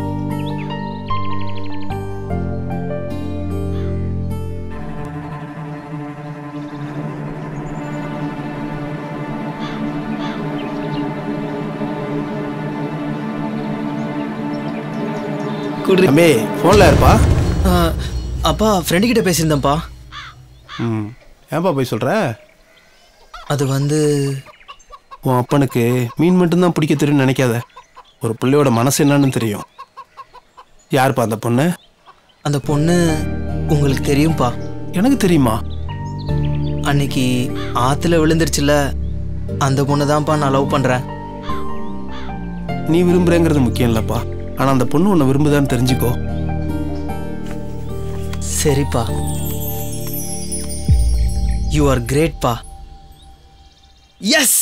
தம்பி ஃபோனில் இருப்பா அப்பா ஃப்ரெண்டு கிட்ட பேசியிருந்தேன்ப்பா ம் ஏன்பா போய் சொல்கிற அது வந்து உன் அப்பனுக்கு மீன் மட்டும்தான் பிடிக்க தெரியும்னு நினைக்காத ஒரு பிள்ளையோட மனசு என்னன்னு தெரியும் யாருப்பா அந்த பொண்ணு அந்த பொண்ணு உங்களுக்கு தெரியும்ப்பா எனக்கு தெரியுமா அன்னைக்கு ஆத்துல விழுந்துருச்சுல அந்த பொண்ணு தான்ப்பா நான் லவ் பண்றேன் நீ விரும்புறேங்கிறது முக்கியம் இல்லப்பா ஆனா அந்த பொண்ணு உன்னை விரும்புதான்னு தெரிஞ்சுக்கோ சரிப்பா யூ ஆர் கிரேட்ப்பா எஸ்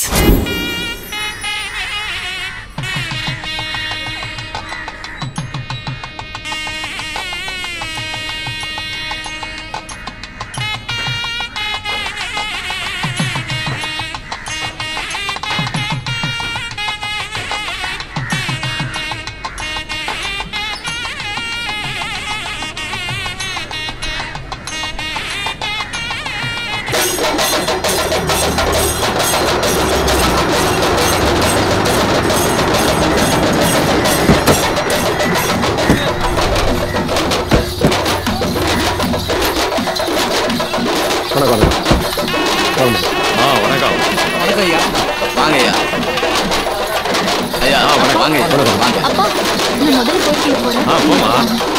வணக்கம் ஐயா வாங்க ஐயா ஐயா வணக்கம் வாங்க ஐயா வாங்க அப்பா நான் முதல்ல போட்டிக்கு போறேன் ஆ போமா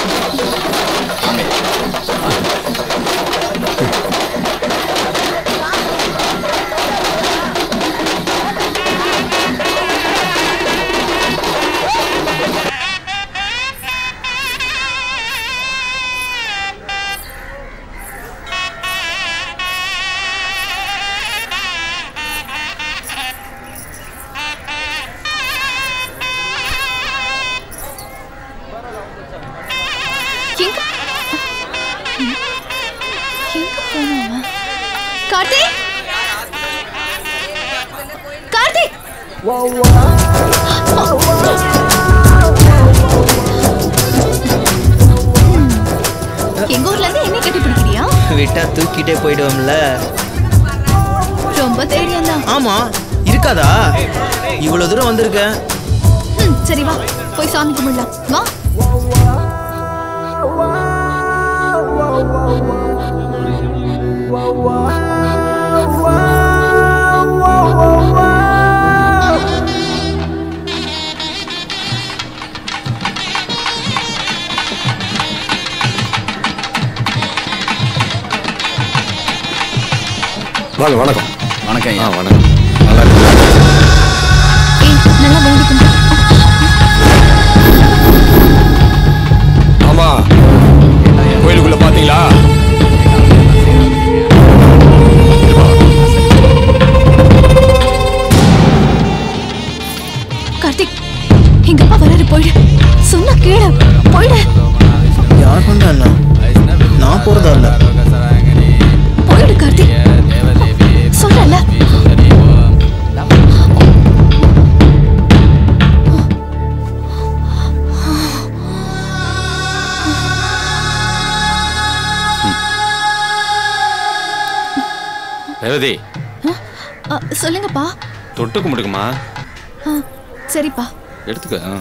எங்க எங்க போனான் அவன்? கார்த்திக் கார்த்திக் எங்க ஊர்ல இருந்து என்ன கட்டி பிடிக்கிறியா விட்டா தூக்கிட்டே போயிடுவோம்ல ரொம்ப தைரியம் தான் ஆமா இருக்காதா இவ்வளவு தூரம் வந்திருக்கேன் சரி வா போய் சாமி கும்பிடலாம் வா வாங்க வணக்கம் வணக்கம் ஐயா வணக்கம் நல்லா இருக்கு ஏய் நல்லா வேண்டி கும்பிடு ஆமா கோயிலுக்குள்ள பாத்தீங்களா கார்த்திக் எங்க அப்பா வராரு போயிடு சொன்ன கேளு போயிடு யார் கொண்டா அண்ணா நான் போறதா இல்ல போயிடு கார்த்திக் சொல்லல ரேவதி அ, சொல்லுங்கப்பா தொட்டு கும்பிடுக்குமா ஆ, சரிப்பா எடுத்துக்க ஆ.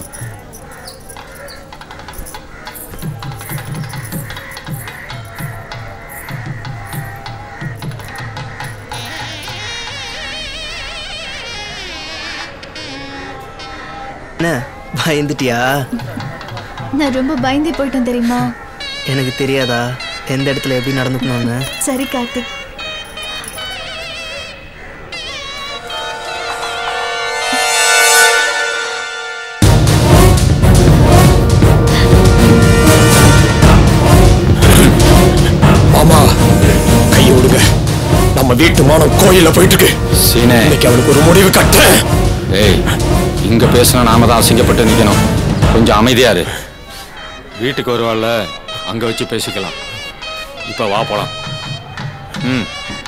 என்ன பயந்துட்டியா நான் ரொம்ப பயந்தே போயிட்டேன் தெரியுமா எனக்கு தெரியாதா எந்த இடத்துல எப்படி நடந்துக்கணும்னு சரி கார்த்திக் மாமா கையை விடுங்க நம்ம வீட்டு மானம் கோயில்ல போயிட்டு இருக்கு சீனே இன்னைக்கு அவனுக்கு ஒரு முடிவு கட்டுறேன் ஏய் இங்க பேசினா நாம தான் அசிங்கப்பட்டு நிக்கணும் கொஞ்சம் அமைதியா இரு வீட்டுக்கு வருவாள்ல அங்க வச்சு பேசிக்கலாம் இப்ப வா போலாம் ம்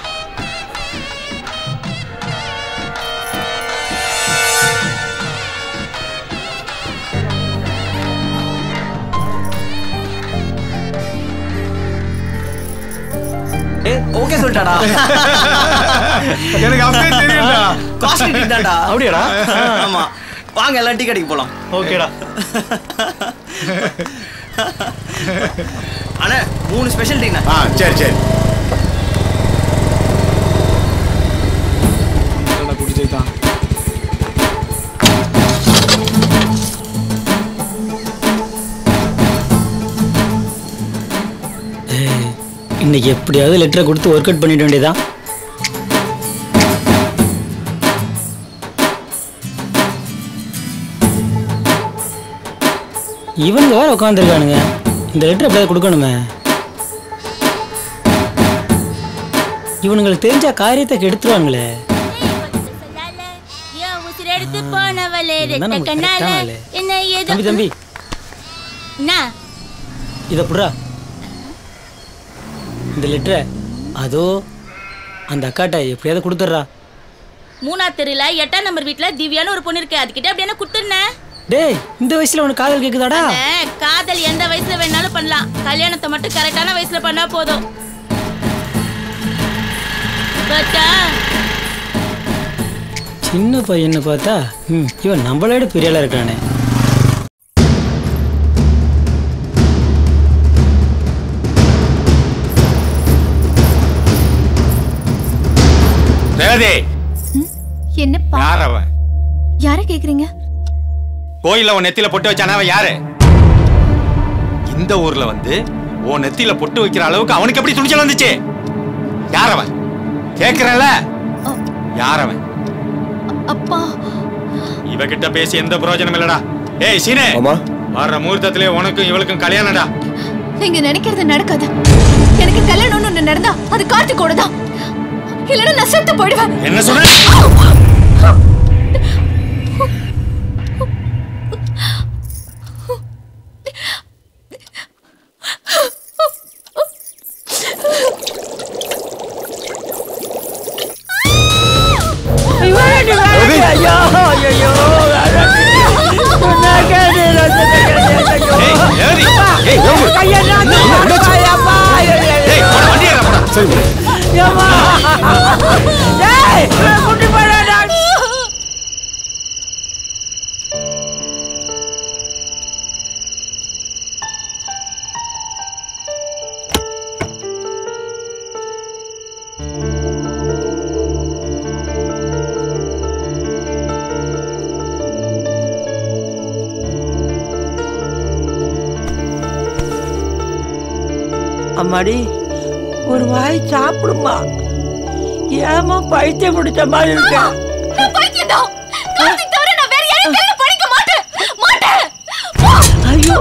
ஓகே சொல்லிட்டாடா எனக்கு அப்பவே தெரியும்டா. காஸ்ட்லி டீ தான்டா அப்படியாடா? ஆமா வாங்க எல்லாம் டீ கடைக்கு போலாம் ஓகேடா அண்ணா மூணு ஸ்பெஷல் டீண்ணா ஆ சரி சரி குடிச்சுட்டான் ஏய், இன்னைக்கு எப்படியாவது லெட்டரை கொடுத்து ஒர்க் அவுட் பண்ணிட வேண்டியதான் இவனுங்க வேற உட்காந்துருக்கானுங்க இந்த லெட்டர் எப்படியாவது கொடுக்கணுமே இவனுங்களுக்கு தெரிஞ்ச காரியத்தை கெடுத்துருவாங்களே எடுத்து போனவளே இவன் தான் ரெட்ட நமக்கு கண்ணால correct ஆன ஆளு. என்ன ஏதோ தம்பி தம்பி என்ன இதை புடுறா இந்த லெட்டரை அதோ அந்த அக்காட்ட எப்படியாவது கொடுத்துட்றா மூணா தெருல எட்டாம் நம்பர் வீட்ல திவ்யான்னு ஒரு பொண்ணு இருக்கு அதுகிட்ட அப்படியே கொடுத்துருனேன் டேய் இந்த வயசுல உனக்கு காதல் கேக்குதாடா காதல் எந்த வயசுல வேணாலும் பண்ணலாம் கல்யாணத்தை மட்டும் கரெக்டான வயசுல பண்ணா போதும் பட்டா சின்ன பையன்னு பார்த்தா ம் இவன் நம்மளோட பெரிய ஆளா இருக்கானே ரேவதி என்னப்பா யார் அவன் யார கேக்குறீங்க கோயில்ல உன் நெத்தியில பொட்டு வச்சானே அவன் யாரு இந்த ஊர்ல வந்து உன் நெத்தியில பொட்டு வைக்கிற அளவுக்கு அவனுக்கு எப்படி துணிச்சல் வந்துச்சு யார் அவன் கேக்குறல யார் அவன் அப்பா இவகிட்ட பேசி எந்த பிரயோஜனம் இல்லடா ஏய் சீனே வர்ற முகூர்த்தத்திலே உனக்கும் இவளுக்கும் கல்யாணம்டா நீங்க நினைக்கிறது நடக்காது எனக்கு கல்யாணம்னு ஒண்ணு நடந்தா அது கார்த்திகோட தான் இல்லைன்னா நான் செத்து போயிடுவேன் என்ன சொன்ன ஐயோ ஐயோ அம்மாடி ஒரு வாய் சாப்பிடுமா ஏமா பைத்தியம் பிடிச்ச மாதிரி இருக்க பைத்தியம்தான் கார்த்திக் தவிர நான் வேற யாரையும் கல்யாணம் பண்ணிக்க மாட்டேன் மாட்டேன் ஐயோ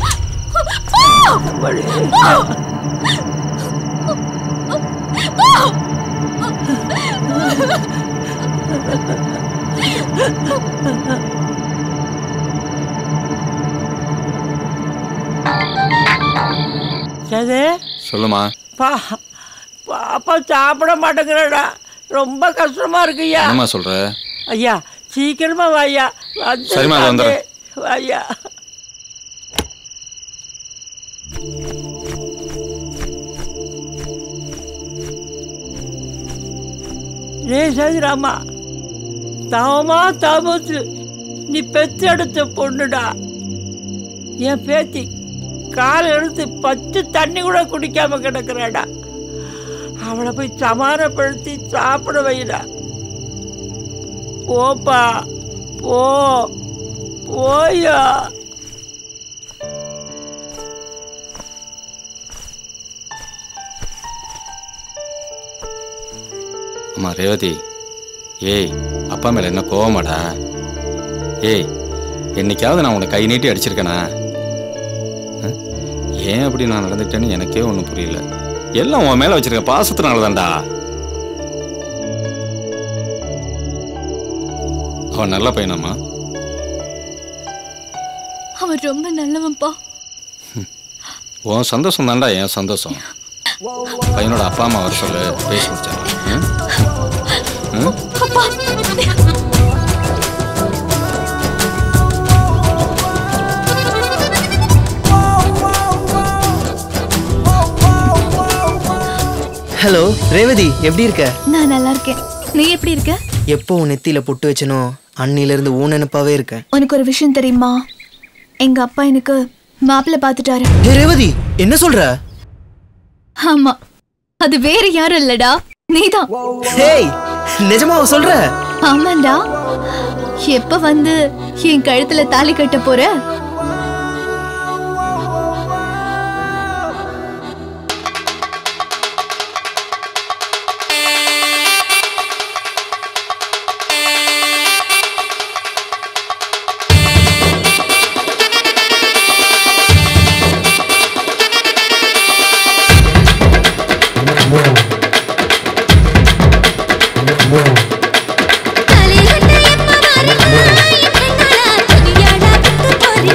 சரி சொல்லுமா பா பாப்பா சாப்பிட மாட்டேங்கிறடா ரொம்ப கஷ்டமா இருக்கு ஐயா என்னம்மா சொல்ற ஐயா சீக்கிரமா வாய்யா வந்து சரிம்மா, அது வந்துடுறேன். வாய்யா ரே சதிராமா தாமா தாமத்து நீ பெத்தெடுத்த பொண்ணுடா என் பேத்தி கால் எடுத்து பத்து தண்ணி கூட குடிக்காம கிடக்குறாடா அவளை போய் சமாதானப்படுத்தி சாப்பிட வைடா போப்பா போ போயா அம்மா ரேவதி ஏய் அப்பா மேல என்ன கோவமாடா ஏய் என்னைக்காவது நான் உன்னை கை நீட்டி அடிச்சிருக்கேனா அஹ்? ஏன் அப்படி நான் நடந்துக்கிட்டேன்னு எனக்கே ஒன்றும் புரியல எல்லாம் உன் மேல வச்சிருக்க பாசத்தினால தான்டா அவன் நல்ல பையனாம்மா அவன் ரொம்ப நல்லவன்ப்பா உன் சந்தோஷம் தான்டா என் சந்தோஷம் பையனோட அப்பா அம்மா வர சொல்லு பேசி முடிச்சாங்க ம்? ம்? அப்பா ஹலோ ரேவதி எப்படி இருக்க நான் நல்லா இருக்கேன் நீ எப்படி இருக்க எப்போ உன் நெத்தியில பொட்டு வச்சனோ அன்னில இருந்து ஊன் நினைப்பாவே இருக்கேன் உனக்கு ஒரு விஷயம் தெரியுமா எங்க அப்பா எனக்கு மாப்பிள்ளை பார்த்துட்டாரு ஏய் ரேவதி என்ன சொல்ற ஆமா அது வேற யாரும் இல்லடா நீதான் ஹேய் நிஜமாவா சொல்ற ஆமாண்டா எப்ப வந்து என் கழுத்துல தாலி கட்ட போற தலையிட்ட எப்ப வரலாம் என் கண்ணால துணியாடா விட்டு போறீங்க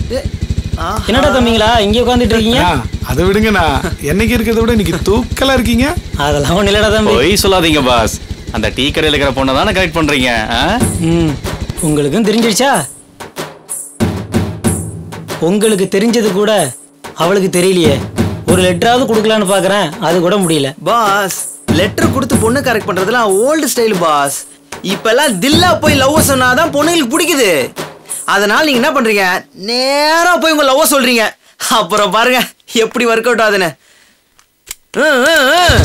என்னடா தம்பிங்களா இங்கே உட்காந்துட்டு இருக்கீங்க அண்ணா, அதை விடுங்கண்ணா என்னைக்கு இருக்கிறத விட இன்னைக்கு தூக்கலா இருக்கீங்க அதெல்லாம் ஒன்றும் இல்லடா தம்பி பொய் சொல்லாதீங்க பாஸ் அந்த டீ கடையில் இருக்கிற பொண்ணை தானே கரெக்ட் பண்றீங்க ஆ? ம் உங்களுக்கும் தெரிஞ்சிடுச்சா உங்களுக்கு தெரிஞ்சது கூட அவளுக்கு தெரியலையே ஒரு லெட்டராவது கொடுக்கலான்னு பார்க்குறேன் அது கூட முடியல பாஸ் லெட்டர் கொடுத்து பொண்ணு கரெக்ட் பண்றதுலாம் ஓல்டு ஸ்டைல் பாஸ் இப்பெல்லாம் தில்லா போய் லவ் சொன்னாதான் பொண்ணுங்களுக்கு பிடிக்குது அதனால நீங்க என்ன பண்றீங்க நேரா போய் உங்க லவ் சொல்றீங்க அப்புறம் பாருங்க எப்படி ஒர்க் அவுட் ஆகுதுன்னு ம், ம், ம்.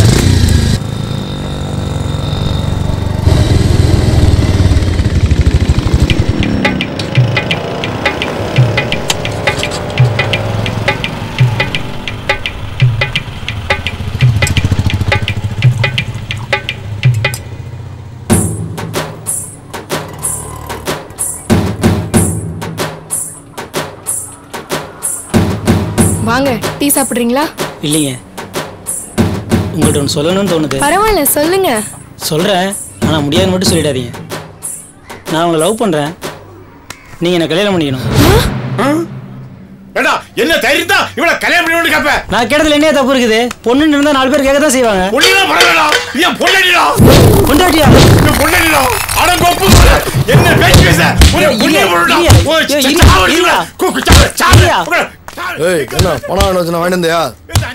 வாங்க டீ சாப்பிட்றீங்களா இல்லைங்க உங்கள்ட்ட ஒன்று சொல்லணும்னு தோணுது பரவாயில்ல சொல்லுங்க சொல்கிறேன் ஆனால் முடியாதுன்னு மட்டும் சொல்லிடாதீங்க நான் உங்களை லவ் பண்ணுறேன் நீங்கள் என்ன கல்யாணம் பண்ணிக்கணும் ஏடா என்ன தைரியம் தான் இவளை கல்யாணம் பண்ணி கேப்ப நான் கேட்டதுல என்ன தப்பு இருக்குது பொண்ணுன்னு இருந்தால் நாலு பேர் கேட்க தான் செய்வாங்க பொண்ணுலாம் பரவாயில்லடா ஏன் பொண்ணடிடா பொண்டாட்டியா என் பொண்ணடிடா அட கோப்பு என்ன பேச்சு பேச ஒரு ஏய், புண்ணிய இல்ல, பொருடா இல்ல, ஓ ஏய், சா- இல்ல, சாவடி இல்ல. கூக்கு சாவடி சாவடி உங்களை ஏய் என்ன பணம் வேணும் வச்சு நான் வாங்கிட்டு வந்தியா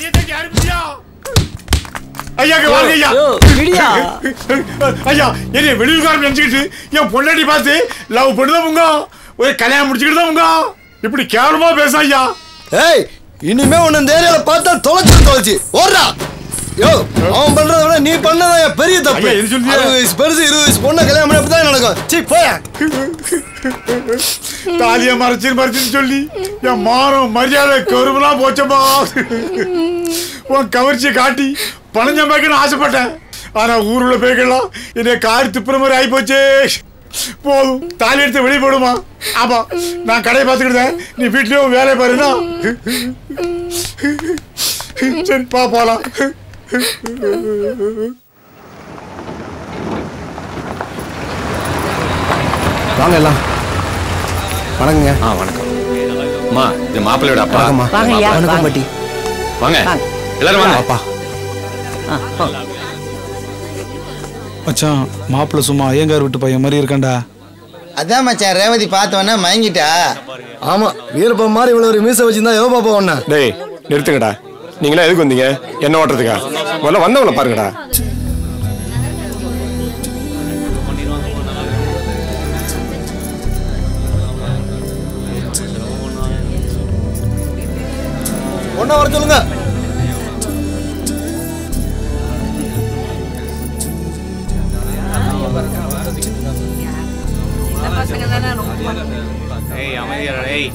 ஐயா இங்க வாங்க ஐயா யோ, விடியா. ஐயா என்ன வெளியூர்காரன் நினைச்சுக்கிட்டு என் பொண்டாட்டி பார்த்து லவ் பண்ணுதான் உங்க ஒரு கல்யாணம் முடிச்சுக்கிட்டு தான் உங்க இப்படி கேவலமா பேச ஐயா ஏய் இனிமே உன்னை இந்த ஏரியால பார்த்தா தொலைச்சு தொலைச்சு ஓடுறா யோ அவன் பண்றத விட நீ பண்ணதான் என் பெரிய தப்பு ஐயா, எது சொல்றியா? அறுபது வயசு பெருசு இருபது வயசு பொண்ணை கல்யாணம் பண்ணி அப்படிதான் நடக்கும் சீ போயா தாலிய மறைச்சு மறைச்சுன்னு சொல்லி என் மானம் மரியாதை கருவெல்லாம் போச்சம்மா உன் கவர்ச்சியை காட்டி பணம் சம்பாதிக்கணும்னு ஆசைப்பட்டேன் ஆனா ஊருள்ள பேய்கள்லாம் என்னை காரி துப்புற மாதிரி ஆகி போச்சே போதும் தாலி எடுத்து வெளியே போடுமா ஆமா நான் கடையை பார்த்துக்கிட்டேன் நீ வீட்லயும் வேலையை பாருனா சரி பா போலாம் வாங்க எல்லாம் வணக்கங்க ஆ வணக்கம் அம்மா இது மாப்பிள்ளையோட அப்பா வணக்கம்மா. வாங்கய்யா, வணக்கம் வாங்க. பாட்டி வாங்க எல்லாரும் வாங்க அப்பா மச்சான் மாப்பிள்ள சும்மா ஐயங்கார் விட்டு பையன் மாதிரி இருக்கான்டா அதான் மச்சான் ரேவதி பார்த்தவொன்னே மயங்கிட்டா ஆமா வீரப்ப மாதிரி இவ்வளவு ஒரு மீசை வச்சிருந்தா எவ பாப்பா ஒண்ணு டேய் நிறுத்துங்கடா நீங்களா எதுக்கு வந்தீங்க என்ன ஓட்டுறதுக்கா முதல்ல வந்தவங்கள பாருங்கடா ஒன்னா வர சொல்லுங்க ஏய் அமைதியாடா ஏய்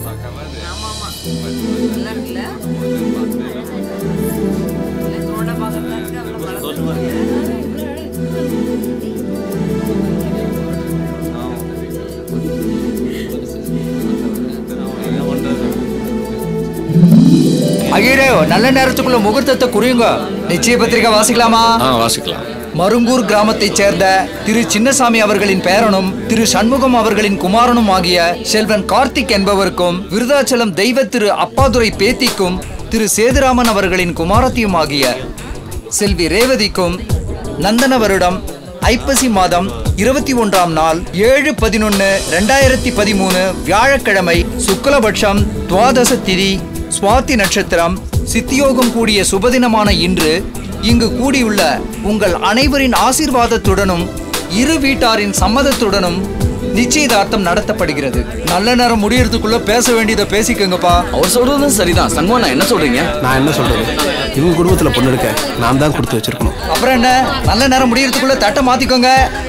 ஐயரே நல்ல நேரத்துக்குள்ள முகூர்த்தத்தை குறியுங்க நிச்சய பத்திரிகை வாசிக்கலாமா ஆ வாசிக்கலாம் மருங்கூர் கிராமத்தைச் சேர்ந்த திரு சின்னசாமி அவர்களின் பேரனும் திரு சண்முகம் அவர்களின் குமாரனும் ஆகிய செல்வன் கார்த்திக் என்பவருக்கும் விருதாச்சலம் தெய்வ திரு அப்பாதுரை பேத்திக்கும் திரு சேதுராமன் அவர்களின் குமாரத்தியும் ஆகிய செல்வி ரேவதிக்கும் நந்தன வருடம் ஐப்பசி மாதம் இருபத்தி ஒன்றாம் நாள் ஏழு பதினொன்று ரெண்டாயிரத்தி பதிமூணு வியாழக்கிழமை சுக்லபட்சம் துவாதச திதி சுவாதி நட்சத்திரம் சித்தியோகம் கூடிய சுபதினமான இன்று இங்கு கூடியுள்ள உங்கள் அனைவரின் ஆசீர்வாதத்துடனும் இரு வீட்டாரின் சம்மதத்துடனும் நிச்சயதார்த்தம் நடத்தப்படுகிறது நல்ல நேரம் முடியறதுக்குள்ள பேச வேண்டியதை பேசிக்கோங்கப்பா அவர் சொல்றதும் சரிதான் சண்முகம் என்ன சொல்றீங்க நான் என்ன சொல்றது இவங்க குடும்பத்துல பொண்ணு எடுக்க நான் தான் கொடுத்து வச்சிருக்கணும் அப்புறம் என்ன நல்ல நேரம் முடியறதுக்குள்ள தட்டை மாத்திக்கோங்க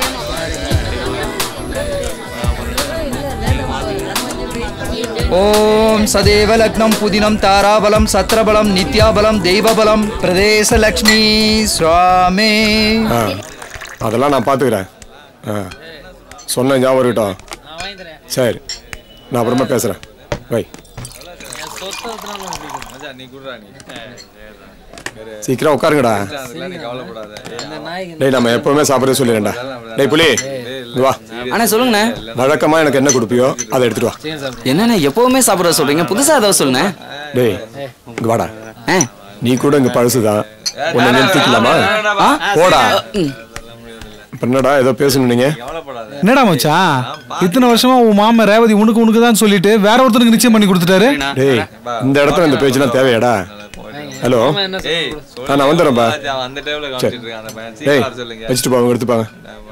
ஓம் சதேவ லக்னம் புதினம் தாராபலம் சத்ரபலம் நித்யாபலம் தெய்வபலம் பிரதேச லக்ஷ்மி சுவாமி ஆ அதெல்லாம் நான் பார்த்துக்கிறேன் ஆ சொன்ன ஞாபகம் இருக்கட்டும் சரி நான் அப்புறமா பேசுகிறேன் வை நீ குடுறா நீ சீக்கிரம் உட்காருங்கடா டேய் நம்ம எப்பவுமே சாப்பிடவே சொல்லிடுறேன்டா டேய் புலி இங்க வா அண்ணா சொல்லுங்கண்ணே வழக்கமா எனக்கு என்ன கொடுப்பியோ அதை எடுத்துட்டு வா என்னண்ணே எப்பவுமே சாப்பிட சொல்றீங்க புதுசா ஏதாவது சொல்லுண்ணே டேய் இங்க வாடா நீ கூட இங்க பழசுதான் உன்னை நிறுத்திக்கலாமா ஆ? போடா இப்ப என்னடா ஏதோ பேசணும் நீங்க என்னடா மச்சான் இத்தனை வருஷமா உன் மாமன் ரேவதி உனக்கு உனக்கு தான் சொல்லிட்டு வேற ஒருத்தனுக்கு நிச்சயம் பண்ணி கொடுத்துட்டாரு டேய் இந்த இடத்துல இந்த பேச்செல்லாம் தேவையாடா ஹலோ ஆ நான் வந்துடுறேன்ப்பா அந்த டேபிள் சரி காமிச்சிட்டு இருக்கான் அந்த பையன் டேய் சீக்கிரம் வர சொல்லுங்க வச்சுட்டு போங்க எடுத்துப்பாங்க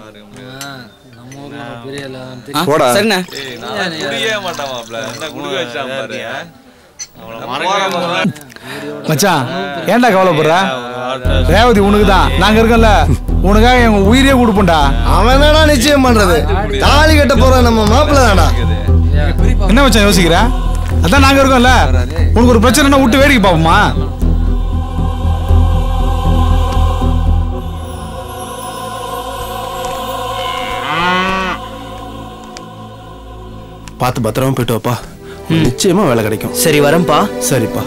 ஆ, போடா. சரிண்ணே ஏய், நான் குடிக்கவே மாட்டேன் மாப்ள. என்ன குடுக்க வச்சான் பாரு. அவனை மறக்கவே மச்சான் ஏன்டா கவலைப்படுற ரேவதி உனக்கு தான் நாங்க இருக்கோம்ல உனக்காக எங்க உயிரே கொடுப்போம்டா அவன் என்னடா நிச்சயம் பண்றது தாலி கட்ட போற நம்ம மாப்பிள்ள தான்டா என்ன மச்சான் யோசிக்கிற அதான் நாங்க இருக்கோம்ல உனக்கு ஒரு பிரச்சனைனா விட்டு வேடிக்கை பார்ப்போமா பார்த்து பத்திரமா போயிட்டு வாப்பா நிச்சயமா வேலை கிடைக்கும் சரி வரேன்ப்பா சரிப்பா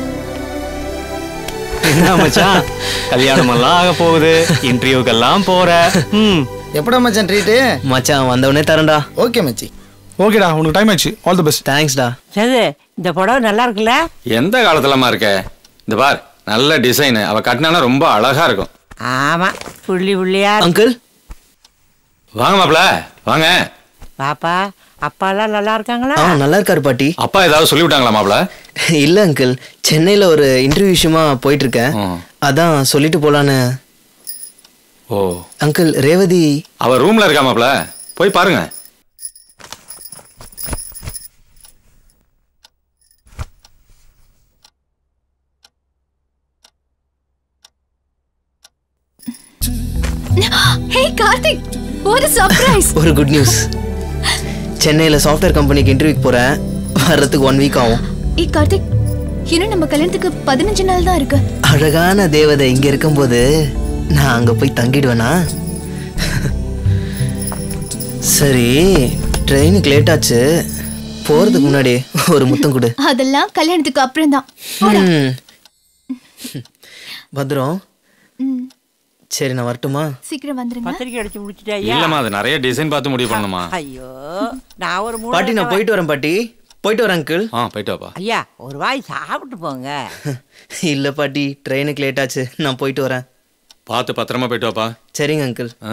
என்ன மச்சான் கல்யாணம் எல்லாம் ஆக போகுது இன்டர்வியூக்கெல்லாம் போற ம் எப்படா மச்சான் ட்ரீட்டு மச்சான் வந்தவொடனே தரேன்டா ஓகே மச்சி ஓகேடா உனக்கு டைம் ஆயிடுச்சு ஆல் தி பெஸ்ட் தேங்க்ஸ்டா சரி இந்த புடவை நல்லா இருக்குல்ல எந்த காலத்துலமா இருக்க இந்த பார் நல்ல டிசைன் அவ கட்டினா ரொம்ப அழகா இருக்கும் ஆமா புள்ளி புள்ளியா அங்கிள் வாங்க மாப்ள வாங்க பாப்பா அப்பாலாம் நல்லா இருக்காங்களா ஆ நல்லா இருக்காரு பாட்டி அப்பா ஏதாவது சொல்லி விட்டாங்களா மாப்ள இல்ல அங்கிள் சென்னையில ஒரு இன்டர்வியூ விஷயமா போயிட்டு இருக்கேன் அதான் சொல்லிட்டு போலான்னு ஓ அங்கிள் ரேவதி அவ ரூம்ல இருக்கா மாப்ள போய் பாருங்க ஹே கார்த்திக் ஒரு சர்ப்ரைஸ் ஒரு குட் நியூஸ் சென்னையில சாஃப்ட்வேர் கம்பெனிக்கு இன்டர்வியூக்கு போறேன் வர்றதுக்கு ஒன் வீக் ஆகும் ஏ கார்த்திக் இன்னும் நம்ம கல்யாணத்துக்கு பதினஞ்சு நாள் தான் இருக்கு அழகான தேவதை இங்க இருக்கும்போது நான் அங்க போய் தங்கிடுவேனா சரி ட்ரெயினுக்கு லேட் ஆச்சு போறதுக்கு முன்னாடி ஒரு முத்தம் கொடு அதெல்லாம் கல்யாணத்துக்கு அப்புறம் தான் ம். பத்ரம் ம், சரி நான் வரட்டுமா சீக்கிரம் வந்துருங்க பத்திரிக்கை அடிச்சு முடிச்சிட்டா இல்லம்மா அது நிறைய டிசைன் பார்த்து முடிவு பண்ணணுமா ஐயோ நான் ஒரு மூணு பாட்டி நான் போயிட்டு வரேன் பாட்டி போயிட்டு வரேன் அங்கிள் ஆ போயிட்டு வாப்பா ஐயா ஒரு வாய் சாப்பிட்டு போங்க இல்ல பாட்டி ட்ரெயினுக்கு லேட் ஆச்சு நான் போயிட்டு வரேன் பார்த்து பத்திரமா போயிட்டு வாப்பா சரிங்க அங்கிள் ஆ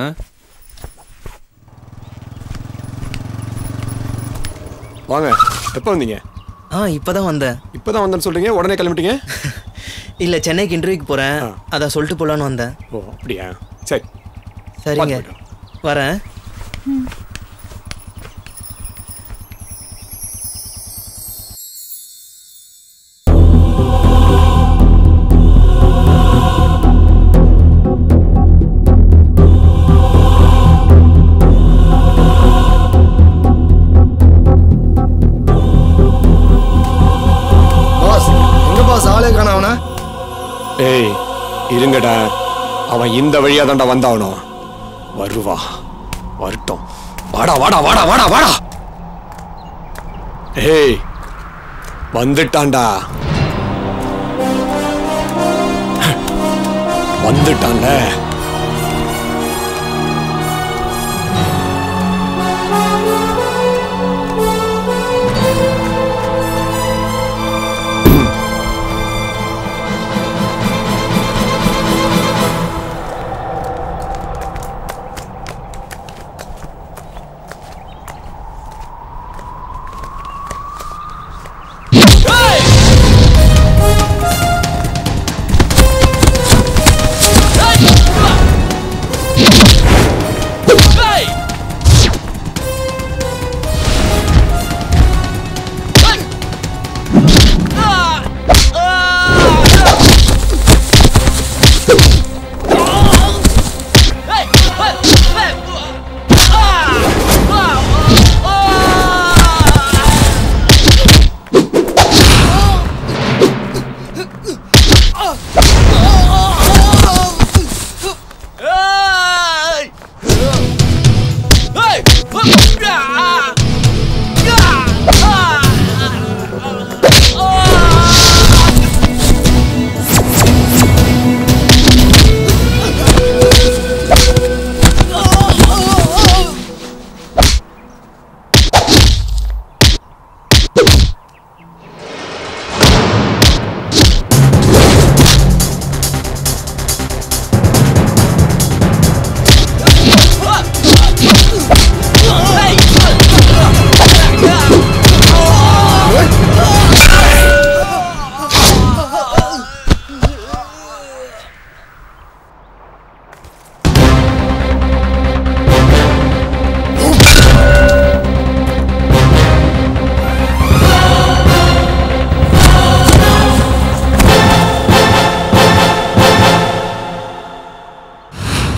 வாங்க எப்போ வந்தீங்க ஆ இப்பதான் வந்தேன் இப்பதான் வந்தேன்னு சொல்றீங்க உடனே கிளம்பிட்டீங்க இல்ல சென்னைக்கு இன்டர்வியூக்கு போறேன் அதான் சொல்லிட்டு போலான்னு வந்தேன் ஓ அப்படியா சரி சரிங்க வரேன் பாஸ் எங்க பாஸ் ஆளே காண அவன ஏய் இருங்கடா அவன் இந்த வழியா தாண்டா வந்தாவணும் வருவா வரட்டும் வாடா வாடா வாடா வாடா வாடா ஏய் வந்துட்டான்டா வந்துட்டான்ல Hey!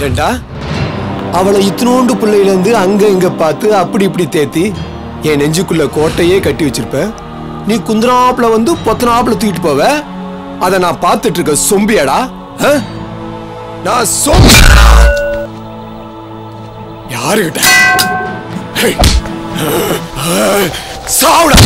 ஏண்டா அவளை இத்தினோண்டு பிள்ளையிலேருந்து அங்க இங்க பார்த்து அப்படி இப்படி தேத்தி என் நெஞ்சுக்குள்ள கோட்டையே கட்டி வச்சிருப்ப நீ குந்திராப்புல வந்து பொத்தனாப்புல தூக்கிட்டு போவ அதை நான் பார்த்துட்டு இருக்க சொம்பியாடா ஆ? நான் சொம்பி யாருகிட்ட ஹே. சாவுடா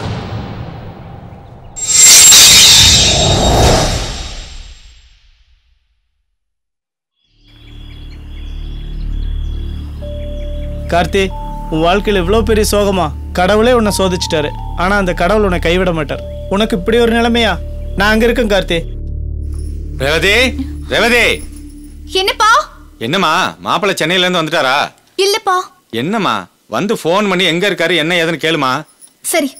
கார்த்தி உன் வாழ்க்கையில் இவ்வளோ பெரிய சோகமா கடவுளே உன்னை சோதிச்சிட்டாரு ஆனால் அந்த கடவுள் உன்னை கைவிட மாட்டார் உனக்கு இப்படி ஒரு நிலைமையா நான் அங்கே இருக்கேன் கார்த்தி ரேவதி ரேவதி என்னப்பா என்னம்மா மாப்பிள்ளை சென்னையில இருந்து வந்துட்டாரா இல்லப்பா என்னம்மா வந்து ஃபோன் பண்ணி எங்க இருக்காரு என்ன ஏதுன்னு கேளுமா சரி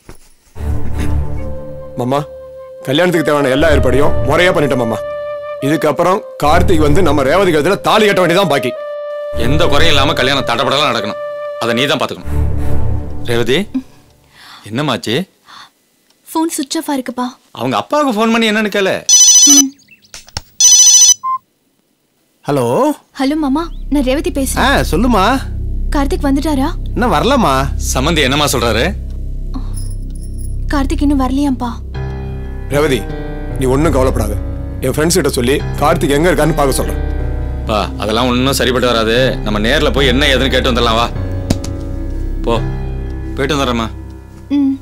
மாமா கல்யாணத்துக்கு தேவையான எல்லா ஏற்பாடையும் முறையா பண்ணிட்டோம் மாமா இதுக்கப்புறம் கார்த்திக் வந்து நம்ம ரேவதி கழுத்துல தாலி கட்ட வேண்டியதான் பாக்கி எந்த குறையும் இல்லாம கல்யாணம் தடபடலாம் நடக்கணும் அதை நீ தான் பாத்துக்கணும் ரேவதி என்னமாச்சு ஃபோன் சுவிட்ச் ஆஃபா இருக்குப்பா அவங்க அப்பாவுக்கு ஃபோன் பண்ணி என்னன்னு கேளு ஹலோ ஹலோ மாமா நான் ரேவதி ஆ பேசுறேன் சொல்லுமா கார்த்திக் வந்துட்டாரா இன்னும் வரலமா சம்மந்தி என்னமா சொல்றாரு கார்த்திக் இன்னும் வரலையாம்ப்பா ரேவதி நீ ஒன்றும் கவலைப்படாத என் ஃப்ரெண்ட்ஸ் கிட்ட சொல்லி கார்த்திக் எங்க இருக்கான்னு பார்க்க சொல்றேன் பா அதெல்லாம் ஒன்றும் சரிப்பட்டு வராது நம்ம நேர்ல போய் என்ன ஏதுன்னு கேட்டு வந்துடலாம் வா போ போயிட்டு வந்துடுறேம்மா ம்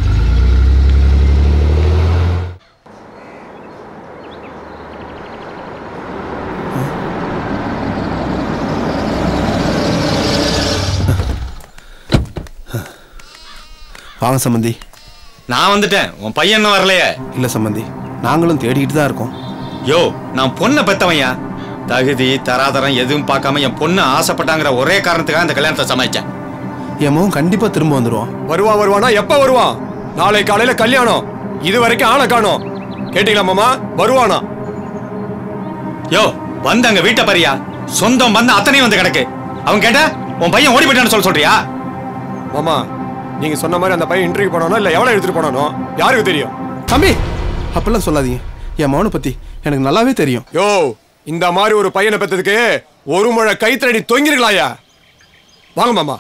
வாங்க சம்பந்தி நான் வந்துட்டேன் உன் பையன் இன்னும் வரலையே இல்ல சம்பந்தி நாங்களும் தேடிக்கிட்டு தான் இருக்கோம் யோ நான் பொண்ணை பெத்தவன்யா தகுதி தராதரம் எதுவும் பார்க்காம என் பொண்ணு ஆசைப்பட்டாங்கிற ஒரே காரணத்துக்காக இந்த கல்யாணத்தை சமாளிச்சேன் என் மகன் கண்டிப்பா திரும்ப வந்துருவான் வருவான் வருவானா எப்ப வருவான் நாளை காலையில கல்யாணம் இது வரைக்கும் ஆளை காணோம் கேட்டீங்களா மாமா வருவானா யோ வந்து அங்க வீட்டை பாரியா சொந்தம் வந்து அத்தனையும் வந்து கிடக்கு அவன் கேட்டா உன் பையன் ஓடி போயிட்டான்னு சொல்ல சொல்றியா மாமா நீங்க சொன்ன மாதிரி அந்த பையன் இன்டர்வியூ போனானோ இல்ல எவ்வளவு எடுத்துட்டு போனானோ யாருக்கு தெரியும் தம்பி அப்பெல்லாம் சொல்லாதீங்க என் மகனை பத்தி எனக்கு நல்லாவே தெரியும் யோ இந்த மாதிரி ஒரு பையனை பெத்ததுக்கு ஒரு முழை கைத்தறி தொங்கிருக்கலாயா வாங்க மாமா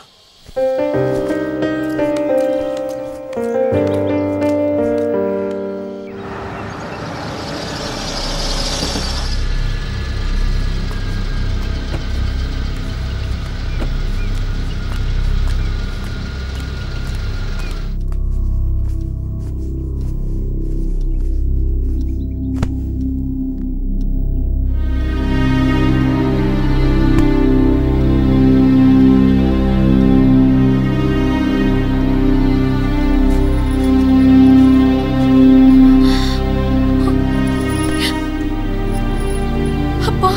அப்பா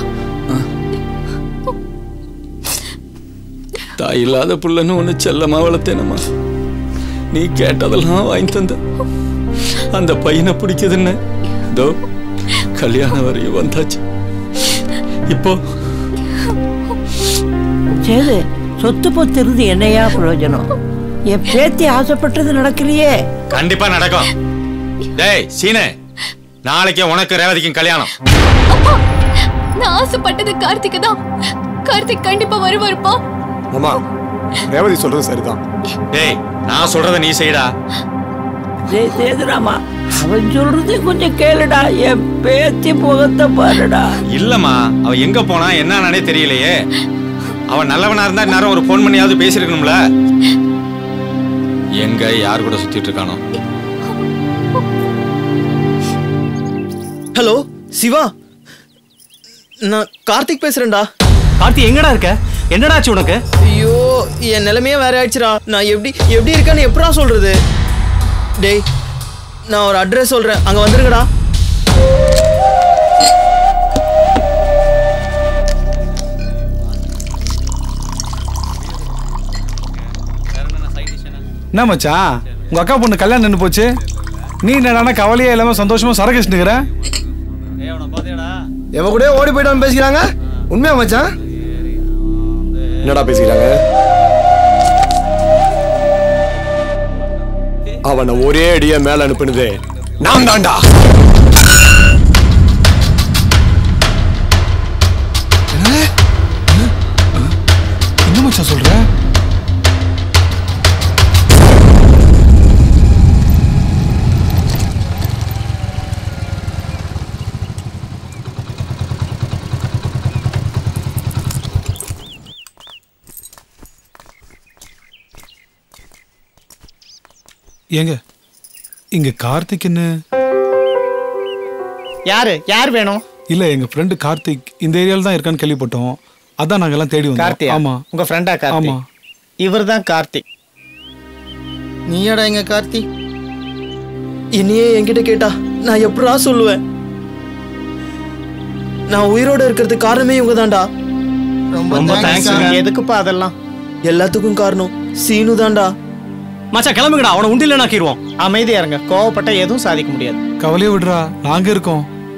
தாய் இல்லாத புள்ளன்னு ஒன்று செல்லமா வளர்த்தேனம்மா நீ கேட்டதெல்லாம் வாங்கி தந்த அந்த பையனை பிடிக்குதுன்னு தோ கல்யாணம் வரையும் வந்தாச்சு இப்போ சரி சொத்து பொத்து இருந்து என்னையா பிரயோஜனம் என் பேத்தி ஆசைப்பட்டது நடக்கலையே கண்டிப்பா நடக்கும் டேய் சீனே நாளைக்கே உனக்கு ரேவதிக்கும் கல்யாணம் நான் ஆசைப்பட்டது கார்த்திக் தான் கார்த்திக் கண்டிப்பா வருவாருப்பா மாமா ரேவதி சொல்றது சரிதான் டேய் நான் சொல்றத நீ செய்டா ஜெய் சேதுராமா அவன் சொல்றது கொஞ்சம் கேளுடா என் பேத்தி முகத்தை பாருடா இல்லம்மா அவன் எங்க போனா என்னன்னே தெரியலையே அவன் நல்லவனா இருந்தா நேரம் ஒரு ஃபோன் பண்ணியாவது பேசியிருக்கணும்ல எங்க யார் கூட சுத்திட்டு இருக்கானோ ஹலோ சிவா நான் கார்த்திக் பேசுறேன்டா கார்த்தி எங்கடா இருக்க என்னடா ஆச்சு உனக்கு ஐயோ என் நிலைமையே வேற ஆயிடுச்சுடா நான் எப்படி எப்படி இருக்கேன்னு எப்படா சொல்றது டேய் நான் ஒரு அட்ரஸ் சொல்றேன் அங்க வந்துருங்கடா என்ன மச்சான் உங்க அக்கா பொண்ணு கல்யாணம் நின்று போச்சு நீ என்னடானா கவலையே இல்லாம சந்தோஷமா சரகிச்சுனுக்குற எவ கூட ஓடி போயிட்டான்னு பேசிக்கிறாங்க உண்மையா மச்சான் என்னடா பேசிக்கிறாங்க அவனை ஒரே அடியா மேல அனுப்புனது நான் தான்டா என்னது? மச்சான் சொல்ற ஏங்க இங்க கார்த்திக்னு யாரு யார் வேணும் இல்ல எங்க ஃப்ரெண்டு கார்த்திக் இந்த ஏரியால தான் இருக்கான்னு கேள்விப்பட்டோம் அதான் நாங்க எல்லாம் தேடி வந்தோம் கார்த்தியா ஆமா உங்க ஃப்ரெண்டா கார்த்தி ஆமா இவர் தான் கார்த்திக் நீயாடா எங்க கார்த்தி என்னையே என்கிட்ட கேட்டா நான் எப்படா சொல்லுவேன் நான் உயிரோட இருக்கிறதுக்கு காரணமே இவங்க தான்டா ரொம்ப தேங்க்ஸ் எதுக்குப்பா அதெல்லாம் எல்லாத்துக்கும் காரணம் சீனு தான்டா மச்சான் கிளம்புங்கடா அவனை உண்டில நாக்கிடுவோம் அமைதியா இருங்க கோவப்பட்டா எதுவும் சாதிக்க முடியாது கவலையை விடுறா நாங்க இருக்கோம்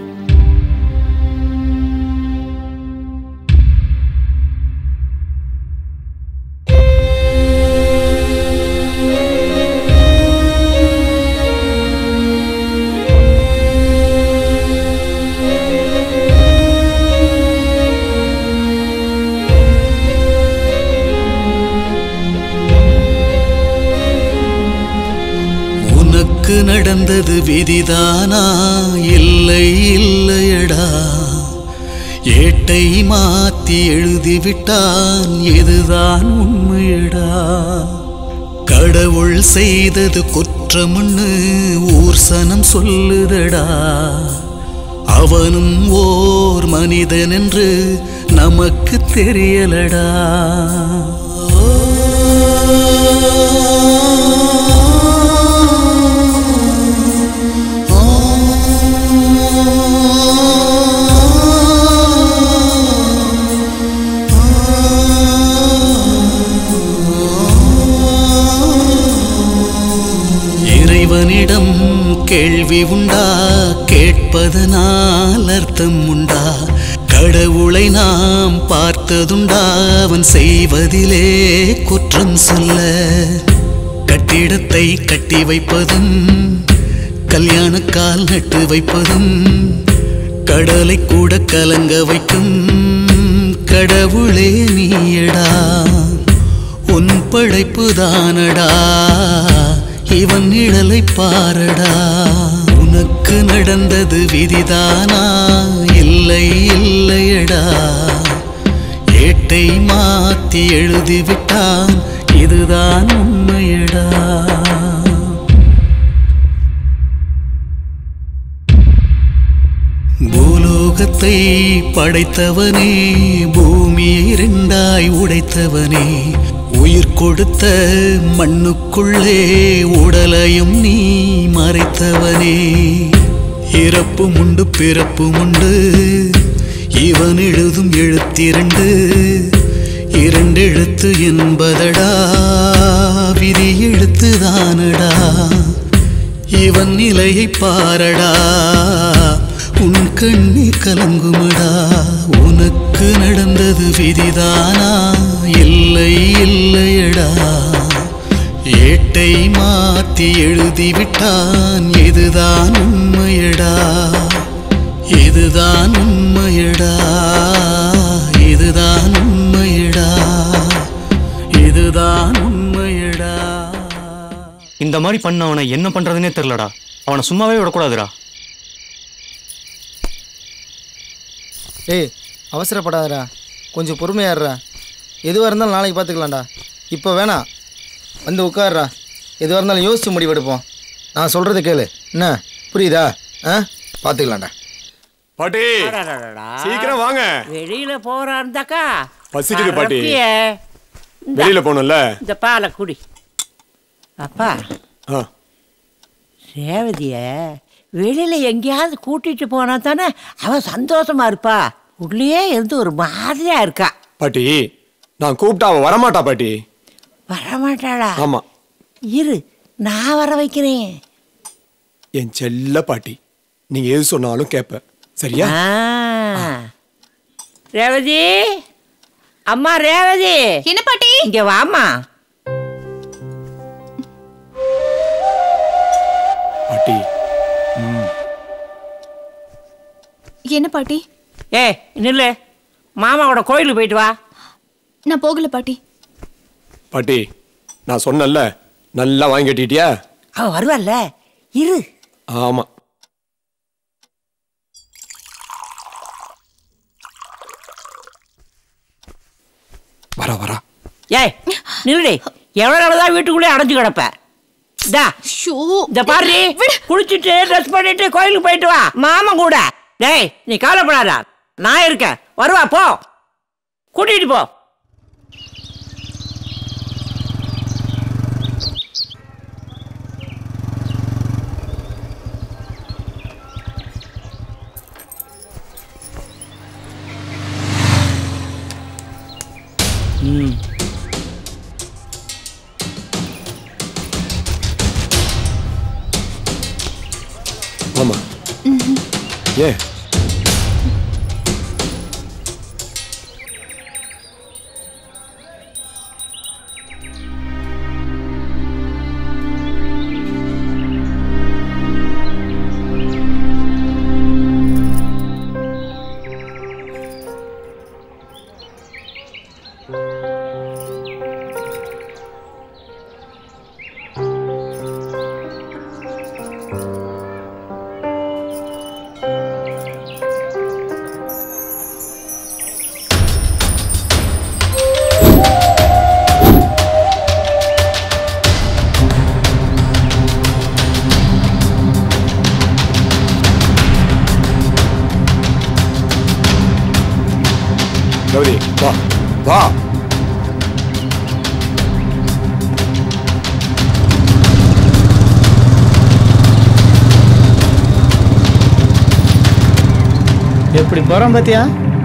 உனக்கு நடந்தது விதிதானா இல்லை இல்லையடா ஏட்டை மாத்தி எழுதிவிட்டான் இதுதான் உண்மையடா கடவுள் செய்தது குற்றம்னு ஊர் சனம் சொல்லுதடா அவனும் ஓர் மனிதன் என்று நமக்கு தெரியலடா இறைவனிடம் கேள்வி உண்டா கேட்பதனால் அர்த்தம் உண்டா கடவுளை நாம் பார்த்ததுண்டா அவன் செய்வதிலே குற்றம் சொல்ல கட்டிடத்தை கட்டி வைப்பதும் கல்யாணக்கால் நட்டு வைப்பதும் கடலை கூட கலங்க வைக்கும் கடவுளே நீயடா உன் படைப்பு தானடா இவன் நிழலை பாரடா உனக்கு நடந்தது விதிதானா இல்லை இல்லையடா ஏட்டை மாத்தி எழுதிவிட்டான் இதுதான் உண்மையடா பூலோகத்தை படைத்தவனே பூமியை இரண்டாய் உடைத்தவனே உயிர் கொடுத்த மண்ணுக்குள்ளே உடலையும் நீ மறைத்தவனே இறப்பும் உண்டு பிறப்பும் உண்டு இவன் எழுதும் எழுத்திரண்டு இரண்டு எழுத்து என்பதடா விதி எழுத்துதானடா இவன் நிலையை பாரடா உன் கண்ணி கலங்குமடா உனக்கு நடந்தது விதிதானா இல்லை இல்லையடா ஏட்டை மாத்தி எழுதிவிட்டான் இதுதான் உண்மையடா இதுதான் உண்மையடா இதுதான் உண்மையடா இதுதான் உண்மையடா இந்த மாதிரி பண்ண அவனை என்ன பண்றதுன்னே தெரியலடா அவனை சும்மாவே விடக்கூடாதுடா ஏய் அவசரப்படாதடா கொஞ்சம் பொறுமையாடுறா எதுவாக இருந்தாலும் நாளைக்கு பார்த்துக்கலாம்டா இப்போ வேணாம் வந்து உட்காருடா எதுவாக இருந்தாலும் யோசிச்சு முடிவெடுப்போம் நான் சொல்கிறத கேளு என்ன புரியுதா ஆ பார்த்துக்கலாம்டா பாட்டி சீக்கிரம் வாங்க வெளியில போறாருந்தாக்கா பசிக்குது பாட்டி. பரப்பியே. இந்தா, வெளியில போகணும்ல இந்த பாலை குடி அப்பா ஆ. ரேவதிய வெளியில எங்கேயாவது கூட்டிட்டு போனா தானே அவன் சந்தோஷமா இருப்பா உள்ளே இருந்து ஒரு மாதிரியா இருக்கா பாட்டி நான் கூப்பிட்டா அவ வரமாட்டா பாட்டி வரமாட்டாளா ஆமா இரு நான் வர வைக்கிறேன் என் செல்ல பாட்டி நீங்க எது சொன்னாலும் கேட்ப சரியா ஆ. ரேவதி அம்மா ரேவதி என்ன பாட்டி இங்க வாமா பாட்டி ம் என்ன பாட்டி ஏ நில்லு மாமாவோட கோயிலுக்கு போயிட்டு வா நான் போகல பாட்டி பாட்டி நான் சொன்னேன்ல நல்லா வாங்கி கட்டிட்டியா அவ வருவாள்ல இரு ஆமா வரா வரா ஏய் நில்லுடி எவ்வளோ நாள் தான் வீட்டுக்குள்ளே அடைஞ்சு கிடப்ப இதா இந்த பாரு குளிச்சுட்டு ட்ரெஸ் பண்ணிட்டு கோயிலுக்கு போயிட்டு வா மாமன் கூட டேய் நீ கவலைப்படாத நான் இருக்கேன் வருவா போ கூட்டிட்டு போ ம் ஆமா ஏன் கௌரி வா வா எப்படி போகிறோம் பார்த்தியா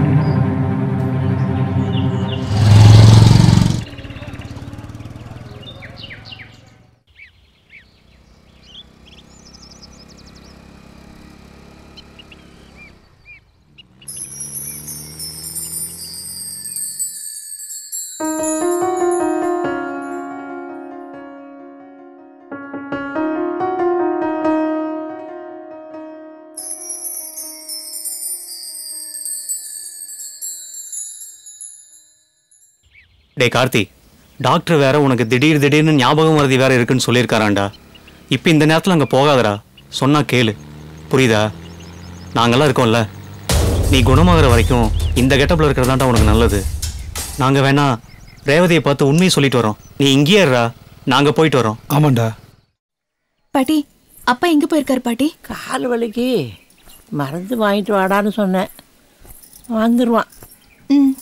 டேய் கார்த்தி டாக்டர் வேற உனக்கு திடீர் திடீர்னு ஞாபகம் மறதி வேற இருக்குன்னு சொல்லியிருக்காராண்டா இப்போ இந்த நேரத்தில் அங்கே போகாதடா சொன்னா கேளு புரியுதா நாங்கெல்லாம் இருக்கோம்ல நீ குணமாகிற வரைக்கும் இந்த கெட்டப்பில் இருக்கிறதாண்டா உனக்கு நல்லது நாங்கள் வேணா ரேவதியை பார்த்து உண்மையை சொல்லிட்டு வரோம் நீ இங்கேயே இருடா நாங்கள் போயிட்டு வரோம் ஆமாண்டா பாட்டி அப்பா எங்க போயிருக்காரு பாட்டி கால் வலிக்கு மருந்து வாங்கிட்டு வாடான்னு சொன்னேன் வந்துடுவான் ம்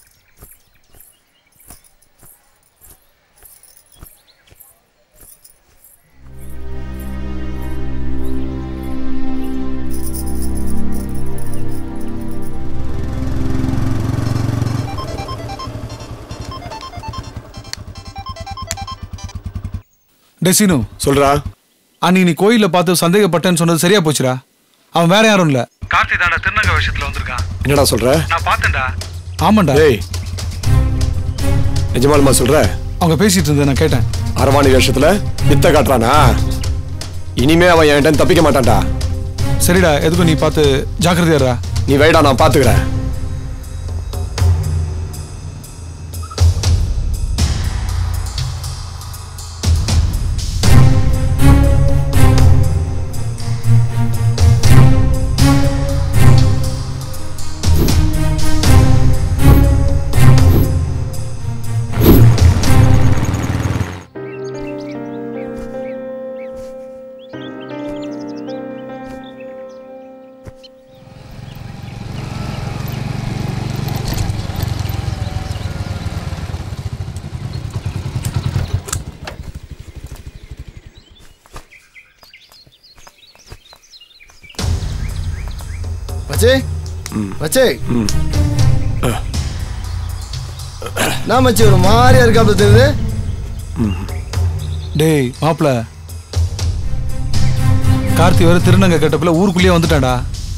டெசினு சொல்றா அன்னைக்கு நீ கோயில்ல பார்த்து சந்தேகப்பட்டேன்னு சொன்னது சரியா போச்சுடா அவன் வேற யாரும் இல்ல கார்த்தி தாண்டா திருநங்கை விஷயத்துல வந்திருக்கான் என்னடா சொல்ற நான் பார்த்தேன்டா ஆமாண்டா டேய் நிஜமாலுமா சொல்ற அவங்க பேசிட்டு இருந்ததை நான் கேட்டேன் அரவாணி வேஷத்துல வித்த காட்டுறானா இனிமே அவன் என்கிட்ட தப்பிக்க மாட்டான்டா சரிடா எதுக்கும் நீ பார்த்து ஜாக்கிரதையாடா நீ வைடா நான் பாத்துக்கிறேன் மச்சே மச்சே நான் மச்சி ஒரு மாதிரியா இருக்காப்ல தெரியுது டேய் மாப்பிள கார்த்தி வேற திருநங்கை கெட்டப்பில் ஊருக்குள்ளேயே வந்துட்டான்டா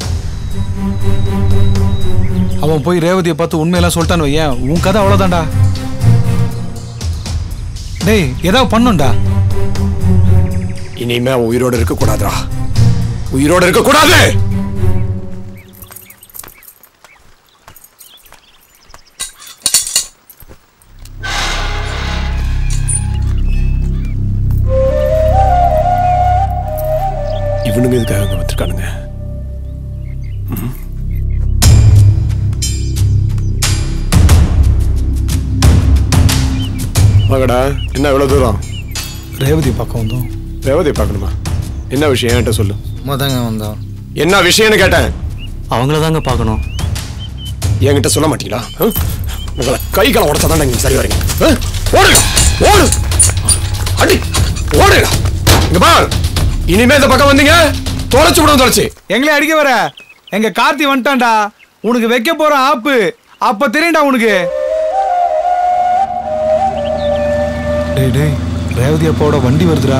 அவன் போய் ரேவதியை பார்த்து உண்மையெல்லாம் சொல்லிட்டான்னு வையேன் உன் கதை அவ்வளோதான்டா டேய் ஏதாவது பண்ணும்டா இனிமே அவன் உயிரோட இருக்க கூடாதுடா உயிரோட இருக்க கூடாது இவனுங்க இதுக்காக அங்க வந்திருக்கானுங்க ம். வாங்கடா என்ன இவ்வளோ தூரம் ரேவதி பக்கம் வந்தோம் ரேவதி பார்க்கணுமா என்ன விஷயம் என்கிட்ட சொல்லு மொதங்க வந்தோம் என்ன விஷயம்னு கேட்டேன் அவங்கள தாங்க பார்க்கணும் என்கிட்ட சொல்ல மாட்டீங்களா ஆ? உங்களை கை கால உடச்சா தான் நீங்க சரி வரீங்க ஆ? ஓடு ஓடு அடி ஓடுங்க இங்க பார் இனிமே இந்த பக்கம் வந்தீங்க தொலைச்சு விடுவோம் தொலைச்சு எங்களே அடிக்க வர எங்க கார்த்தி வந்துட்டான்டா உனக்கு வைக்க போற ஆப்பு அப்ப தெரியும்டா உனக்கு டேய் டேய் ரேவதி அப்பாவோட வண்டி வருதுடா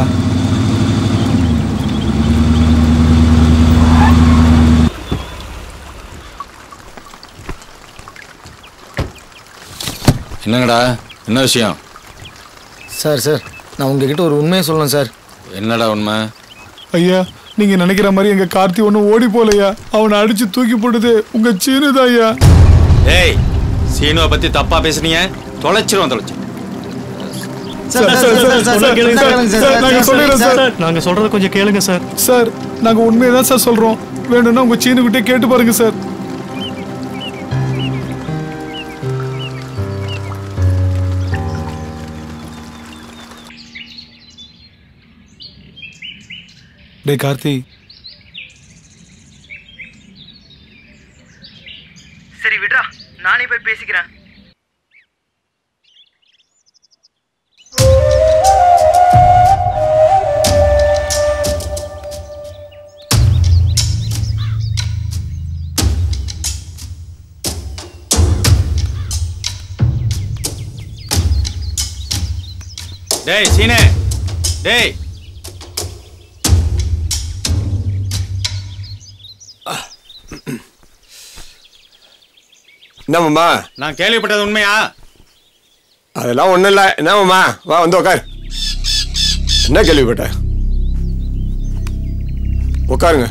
என்னங்கடா என்ன விஷயம் சார் சார் நான் உங்ககிட்ட ஒரு உண்மையை சொல்லணும் சார் என்னடா உண்மை ஐயா நீங்க நினைக்கிற மாதிரி எங்க கார்த்தி ஒன்றும் ஓடி போலையா அவனை அடிச்சு தூக்கி போட்டது உங்க சீனுதான் ஐயா ஏய் சீனுவை பத்தி தப்பா பேசுனீங்க தொலைச்சிருவோம் தொலைச்சு sir, sir, sir, sir, sir, கேளுங்க சார், சார், நாங்க சொல்லிடுறோம் சார். நாங்க சொல்றத கொஞ்சம் கேளுங்க சார் சார் நாங்க உண்மையை தான் சார் சொல்றோம் வேணும்னா உங்க சீனுக்கிட்டே கேட்டு பாருங்க சார் டேய் கார்த்தி சரி விட்றா நானே போய் பேசிக்கிறேன் டேய் சீனே டேய் என்னம்மா நான் கேள்விப்பட்டது உண்மையா அதெல்லாம் ஒண்ணும் இல்ல என்னம்மா வா வந்து உட்கார் என்ன கேள்விப்பட்ட உட்காருங்க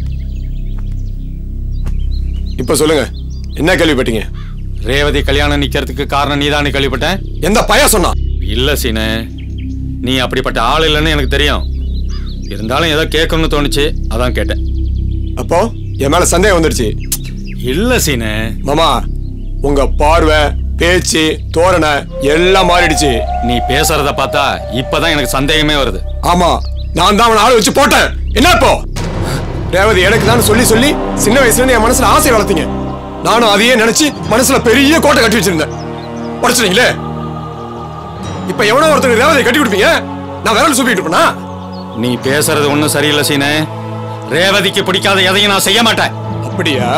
இப்ப சொல்லுங்க என்ன கேள்விப்பட்டீங்க ரேவதி கல்யாணம் நிக்கிறதுக்கு காரணம் நீதானே கேள்விப்பட்டேன் எந்த பைய சொன்னா இல்ல சீனே நீ அப்படிப்பட்ட ஆள் இல்லைன்னு எனக்கு தெரியும் இருந்தாலும் ஏதோ கேட்கணும்னு தோணுச்சு அதான் கேட்டேன் அப்போ என் மேல சந்தேகம் வந்துடுச்சு இல்ல சீனே மாமா உங்க பார்வை பேச்சு தோரணை எல்லாம் மாறிடுச்சு நீ பேசுறத பார்த்தா இப்பதான் எனக்கு சந்தேகமே வருது ஆமா நான் தான் அவனை ஆளை வச்சு போட்டேன் என்ன இப்போ ரேவதி எனக்கு தான் சொல்லி சொல்லி சின்ன வயசுல இருந்து என் மனசுல ஆசை வளர்த்தீங்க நானும் அதையே நினைச்சு மனசுல பெரிய கோட்டை கட்டி வச்சிருந்தேன் உடைச்சிட்டீங்களே இப்ப எவனோ ஒருத்தர் ரேவதியை கட்டி கொடுப்பீங்க நான் விரல் சூப்பிட்டு இருப்பேனா நீ பேசுறது ஒன்றும் சரியில்லை சீனே ரேவதிக்கு பிடிக்காத எதையும் நான் செய்ய மாட்டேன் அப்படியா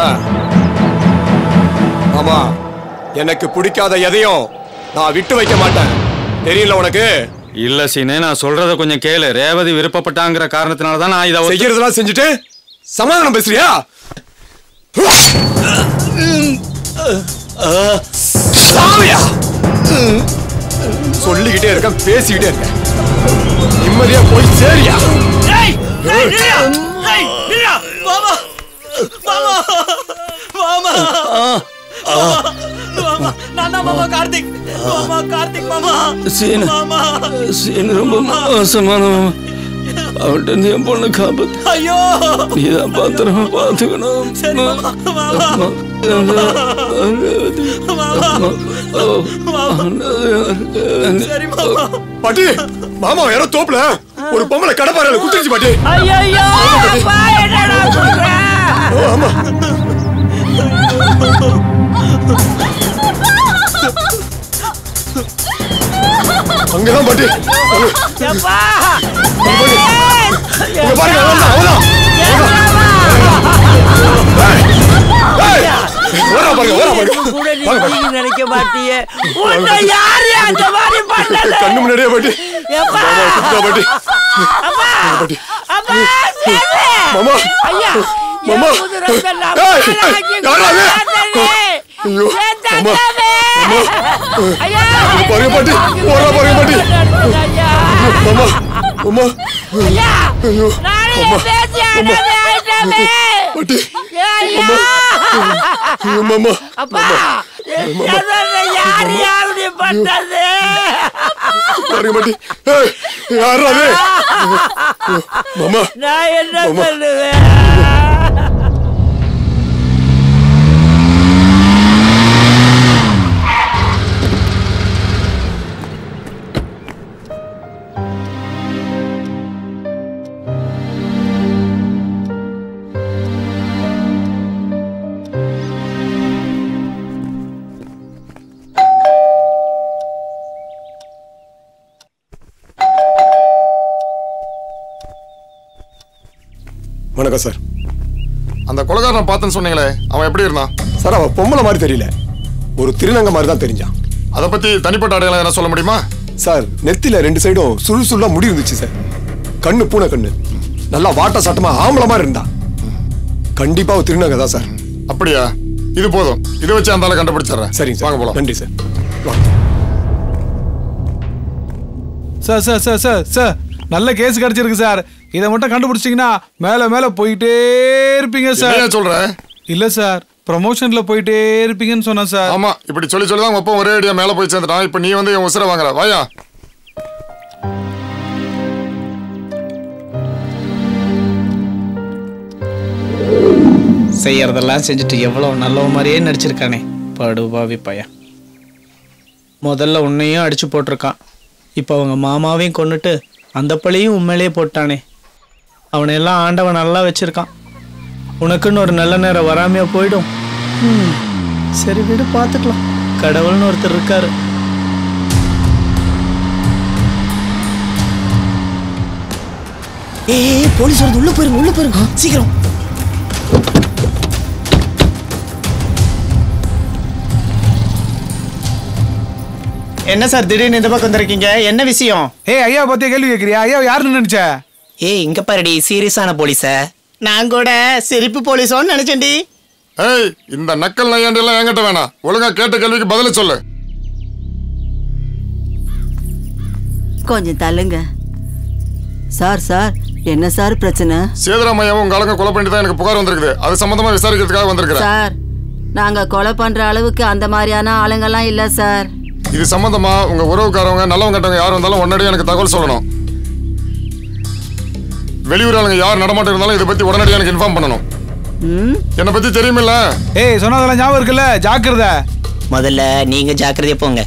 ஆமா எனக்கு பிடிக்காத எதையும் நான் விட்டு வைக்க மாட்டேன் தெரியல உனக்கு இல்ல சீனே நான் சொல்றத கொஞ்சம் கேளு ரேவதி விருப்பப்பட்டாங்கிற காரணத்தினால தான் நான் இதை ஒத்து- செய்யறதெல்லாம் செஞ்சுட்டு சமாதானம் பேசுறியா சாமியா சொல்லிக்கிட்டே இருக்கேன் பேசிக்கிட்டே இருக்கேன் நிம்மதியா போய் சேரியா மாமா மாமா மாமா மாமா நான் தான் மாமா கார்த்திக் மாமா கார்த்திக் மாமா சீனு மாமா சீனு ரொம்ப மோசமானவன் அவன்கிட்ட இருந்து என் பொண்ணை காப்பாத்து ஐயோ நீதான் பாத்திரமா பாத்துக்கணும் சரி மாமா மாமா சரி மாமா பாட்டி மாமா யாரோ தோப்புல ஒரு பொம்பளை கடப்பாறையில குத்திருச்சு பாட்டி ஐயோ அப்பா என்னடா சொல்ற ஓ, ஆமா அங்கதான் பாட்டி அங்க- அப்பா இங்க பாருங்க அவன்தான், அவன்தான். ஏய், ஓரா பாருங்க ஓரா பாருங்க கூட நீ வாங்க, பாருங்க. நீ நினைக்க மாட்டியே உன்னை யாரு அந்த மாதிரி பண்ணல கண்ணு முன்னாடியே பாட்டி எப்பா மாமா குத்துதா பாட்டி அப்பா பாட்டி அப்பா சேது மாமா ஐயா மாமா என் குதிரத்தெல்லாம் ஏய், பாழாக்கி யாரா அது? கொண்டாடுறே. ஐயோ என் மாமா தங்கமே. ஐயா இங்க பாருங்க பாட்டி ஓரா பாருங்க பாட்டி ஐயா மாமா மாமா ஐயா ஐயோ நானே அம்மா, பேசி அம்மா, அடவே ஆயிட்டமே பாட்டி ஐயா ஐயோ மாமா அப்பா மாமா. என் சகோதரனை யார் யாருடைய பண்ணது பாருங்க பாட்டி ஏய், யார்றா அது மாமா நான் என்ன மாமா. பண்ணுவேன் வணக்கம் சார் அந்த கொலகாரனை பார்த்தேன்னு சொன்னீங்களே அவன் எப்படி இருந்தான் சார் அவன் பொம்பளை மாதிரி தெரியல ஒரு திருநங்க மாதிரி தான் தெரிஞ்சான் அதை பத்தி தனிப்பட்ட அடையாளம் என்ன சொல்ல முடியுமா சார் நெத்தில ரெண்டு சைடும் சுழு சுள்ளா முடி இருந்துச்சு சார் கண்ணு பூனை கண்ணு நல்லா வாட்ட சாட்டமா ஆம்பளை மாதிரி இருந்தான் கண்டிப்பா ஒரு திருநங்க தான் சார் அப்படியா இது போதும் இதை வச்சு அந்த ஆளை கண்டுபிடிச்சிடுறேன் சரிங்க வாங்க போலாம் நன்றி sir sir sir sir sir sir நல்ல கேஸ் கிடைச்சிருக்கு சார் இதை மட்டும் கண்டுபிடிச்சிங்கன்னா மேல மேல போயிட்டே இருப்பீங்க சார் என்னய்யா சொல்ற? இல்ல சார் ப்ரமோஷன்ல போயிட்டே இருப்பீங்கன்னு சொன்னேன் சார் ஆமா இப்படி சொல்லி சொல்லி தான் உங்க அப்பா ஒரே அடியா மேல போய் சேர்ந்துட்டான் இப்ப நீ வந்து என் உசுர வாங்குற வாயா செய்யறதெல்லாம் செஞ்சுட்டு எவ்வளோ நல்லவ மாதிரியே நடிச்சிருக்கானே படுபாவி பையன் முதல்ல உன்னையும் அடிச்சு போட்டிருக்கான் இப்போ அவங்க மாமாவையும் கொன்னுட்டு அந்த பழியும் உண்மையிலேயே போட்டானே அவனை எல்லாம் ஆண்டவன் நல்லா வச்சிருக்கான் உனக்குன்னு ஒரு நல்ல நேரம் வராமையா போயிடும் ம், சரி விடு பார்த்துக்கலாம் கடவுள்னு ஒருத்தர் இருக்காரு ஏய் போலீஸ் வருது உள்ள போயிருங்க உள்ள போயிருங்க சீக்கிரம் என்ன சார் திடீர்னு இந்த பக்கம் வந்திருக்கீங்க என்ன விஷயம் ஏய் ஐயா பத்திய கேள்வி கேட்குறியா ஐயா யாருன்னு நினைச்ச ஏய் இங்க பாருடி சீரியஸான போலீஸ நான் கூட சிரிப்பு போலீஸோன்னு நினைச்சேன்டி ஏய் இந்த நக்கல் நையாண்டி எல்லாம் என்கிட்ட வேணாம் ஒழுங்கா கேட்ட கேள்விக்கு பதில சொல்லு கொஞ்சம் தள்ளுங்க சார் சார் என்ன சார் பிரச்சனை சேதுராமையாவும் உங்க ஆளுங்க கொலை பண்ணிட்டு தான் எனக்கு புகார் வந்திருக்குது அது சம்பந்தமா விசாரிக்கிறதுக்காக வந்திருக்கிறேன் சார் நாங்க கொலை பண்ற அளவுக்கு அந்த மாதிரியான ஆளுங்கெல்லாம் இல்ல சார் இது சம்பந்தமா உங்க உறவுக்காரவங்க நல்லவங்க கெட்டவங்க யார் வந்தாலும் உடனடியாக எனக்கு தகவல் சொல்லணும் வெளியூர் ஆளுங்க யார் நடமாட்டம் இருந்தாலும் இதை பத்தி உடனடியாக எனக்கு இன்ஃபார்ம் பண்ணணும் என்னை பத்தி தெரியுமில்ல ஏய் சொன்னதெல்லாம் ஞாபகம் இருக்குல்ல ஜாக்கிரதை முதல்ல நீங்க ஜாக்கிரதையா போங்க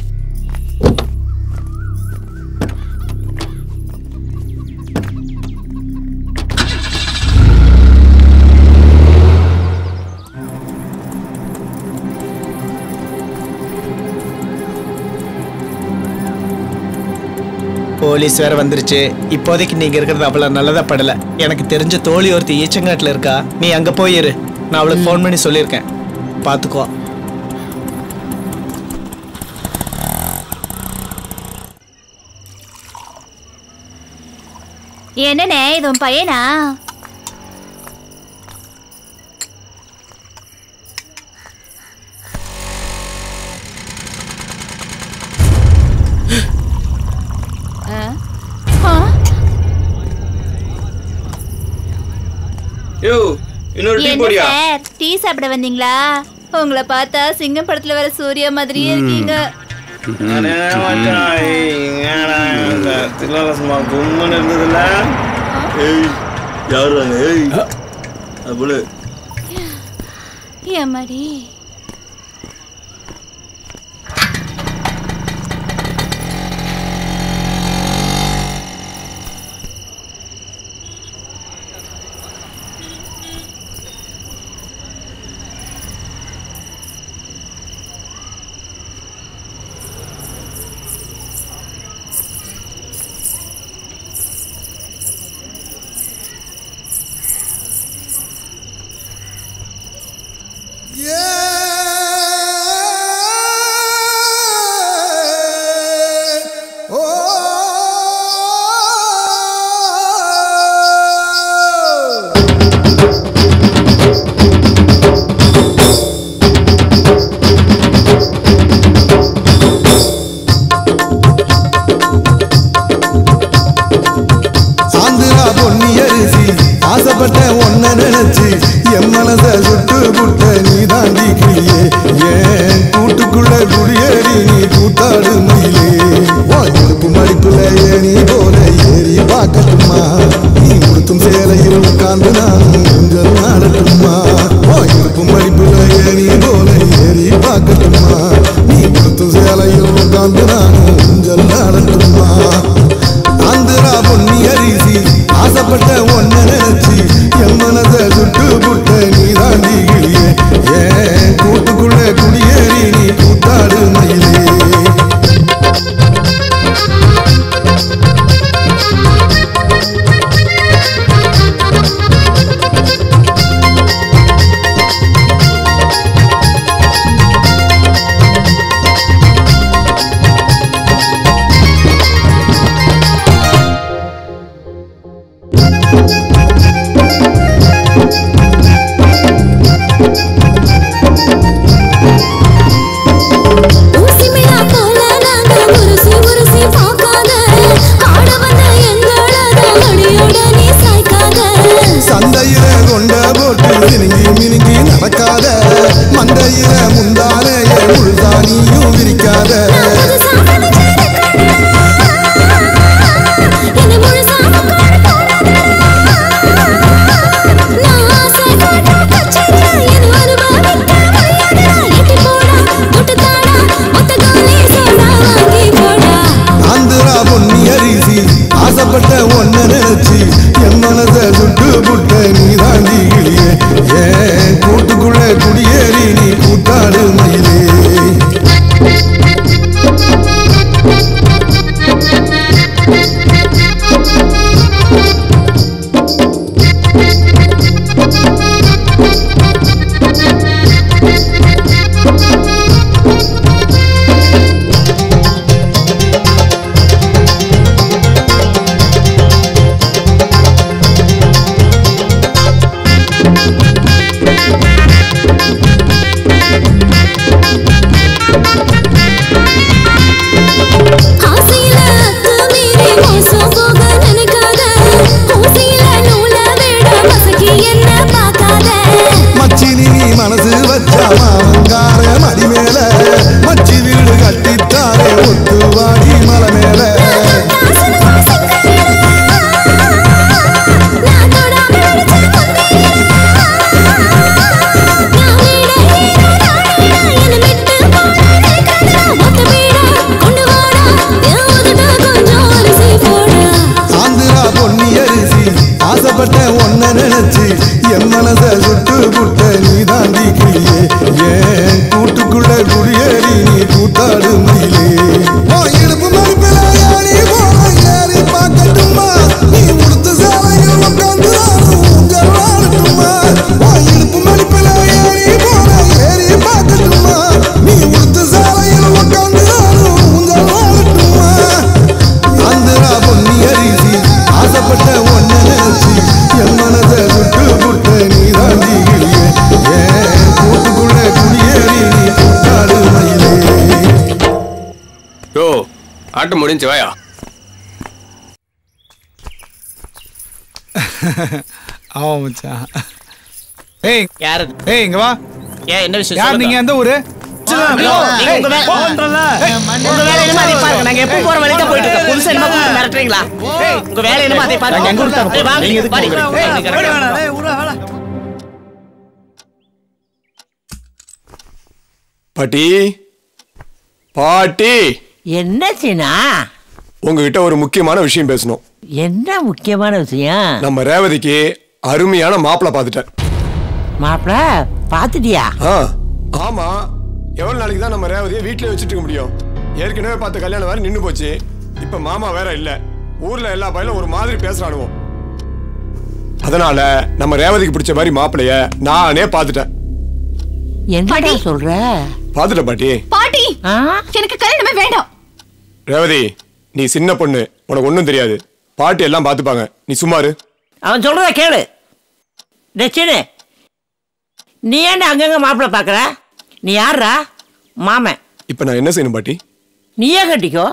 போலீஸ் வேற வந்துருச்சு இப்போதைக்கு நீங்க இருக்கிறது அவ்வளவு நல்லதா படல எனக்கு தெரிஞ்ச தோழி ஒருத்தி ஈச்சங்காட்டுல இருக்கா நீ அங்க போயிரு நான் அவளுக்கு ஃபோன் பண்ணி சொல்லியிருக்கேன் பாத்துக்கோ என்னண்ணே இது உன் பையனா ஆ? ஆ? யோ இன்னொரு டீ என்ன போடியா சார் டீ சாப்பிட வந்தீங்களா உங்களை பார்த்தா சிங்கம் படத்துல வர சூர்யா மாதிரியே இருக்கீங்க அடே மச்சான், ஏய், என்னடா இந்த தில்லாலசமா கும்முன்னு இருந்ததுல்ல? ஏய், யாருடாங்க, ஏய்? அது போல. ஏமாடி சாந்துரா பொன்னி அரிசி ஆசைப்பட்ட ஒன்ன நினைச்சு என் மனச சுட்டு புட்ட நீ தாண்டி கிளியே ஏன் கூட்டுக்குள்ள குடியேறி நீ கூத்தாடு மயிலே உன் இடுப்பு மடிப்பு ஆடட்டுமா ஓ இடுப்பு மடிப்புல ஏறி போல ஏறி பார்க்கட்டுமா நீ கொடுத்த சேலையில் உட்கார்ந்து நானும் ஊஞ்சல் ஆடட்டுமா ஆந்திரா பொன்னி அரிசி ஆசைப்பட்ட ஒன்ன நினைச்சு என் மனதை சுட்டு புட்ட நீ தாண்டி கிளியே ஏன் கூட்டுக்குள்ள குடியேறி நீ கூத்தாடு மயிலே ஊசிமிழா போல நாங்க உருசி உருசி பார்க்காத ஆட வந்த எங்களதான் அடியோட நீ சாய்க்காத சந்தையில கொண்ட போட்டு மினுங்கி மினுங்கி நடக்காத மந்தையில முந்தானைய முழுதானியும் விரிக்காத என்னை முழுசா நான் ஆசை காட்ட கச்சேரியா என் அனுபவிக்க முடியாதா எட்டி போடா தொட்டு தாடா ஒத்த காலே சோடா வாங்கி போடா ஆந்திரா பொன்னி அரிசி ஆசைப்பட்ட ஒன்ன நினைச்சு என் மனசை சுட்டு புட்ட நீ தாண்டி கிளியே ஏன் கூட்டுக்குள்ள குடியேறி நீ கூத்தாடு மயிலே ஆசையில அத்துமீறி மோசம் போக நினைக்காத ஊசியில நூல விட மசக்கி என்ன பார்க்காத மச்சினி நீ மனசு வச்சா மாமங்கார மடி மேல மச்சி வீடு கட்டித்தாரே ஒத்து வாடி மலை மேல ஆந்திரா பொன்னி அரிசி ஆசைப்பட்ட ஒன்ன நினைச்சு என் மனச சுட்டு புட்ட நீ தாண்டி கிளியே ஏன் கூட்டுக்குள்ள குடியேறி நீ கூத்தாடு மயிலே ஓ இடுப்பு மறுப்பில ஏறி போல ஏறி பார்க்கட்டுமா நீ உடுத்த சேலையில் உட்கார்ந்து நானும் ஊஞ்சல் ஆடட்டுமா ஓ இடுப்பு மறுப்பில ஏறி போல ஏறி பார்க்கட்டுமா நீ உடுத்த சேலையில் உட்கார்ந்து நானும் ஊஞ்சல் ஆடட்டுமா ஆந்திரா பொன்னி அரிசி ஆசைப்பட்ட ஒன்ன நினைச்சு என் மனதை சுட்டு புட்ட நீ தாண்டி கிளியே ஏன் கூட்டுக்குள்ள குடியேறி நீ கூட்டாடு மயிலே யோ ஆட்டம் முடிஞ்சு வாயா ஆமா மச்சான் ஏய் யாரு ஏய் இங்க வா ஏன் என்ன விஷயம் யார் சொல்லுங்க. நீங்க எந்த ஊரு ஹலோ, நீங்க உங்க வே- உங்க வேலை என்னமோ அதை பாருங்க. நாங்க எப்பவும் போற வழிக்கு தான் போயிட்டு இருக்கோம். புதுசா என்னமோ கூப்பிட்டு மிரட்டுறீங்களா? ஏய், உங்க வேலை என்னமோ அதை பாருங்க. ஏய், வாங்க, நீங்க எதுக்கு வாடி. போறீங்க? ஏய், நீங்க கரெக்டா. பாட்டி பாட்டி என்ன சீனா உங்ககிட்ட ஒரு முக்கியமான விஷயம் பேசணும் என்ன முக்கியமான விஷயம் நம்ம ரேவதிக்கு அருமையான மாப்பிளை பார்த்துட்டேன் மாப்பிள பாத்துட்டியா ஆ ஆமா எவ்வளவு நாளைக்கு தான் நம்ம ரேவதியை வீட்லயே வச்சுட்டு இருக்க முடியும் ஏற்கனவே பார்த்த கல்யாணம் வேற நின்னு போச்சு இப்ப மாமா வேற இல்ல ஊர்ல எல்லா பையலும் ஒரு மாதிரி பேசுறானுவோம் அதனால நம்ம ரேவதிக்கு பிடிச்ச மாதிரி மாப்பிளைய நானே பார்த்துட்டேன் என்னடா சொல்ற பார்த்துட்டேன் பாட்டி பாட்டி எனக்கு கல்யாணமே வேண்டாம் ரேவதி நீ சின்ன பொண்ணு உனக்கு ஒண்ணும் தெரியாது பாட்டி எல்லாம் பார்த்துப்பாங்க நீ சும்மாரு அவன் சொல்றத கேளு டெச்சினு நீ ஏன்டா அங்கங்க மாப்பிள்ளை பார்க்கற நீ யாரா மாமன் இப்ப நான் என்ன செய்யணும் பாட்டி நீயே கட்டிக்கோ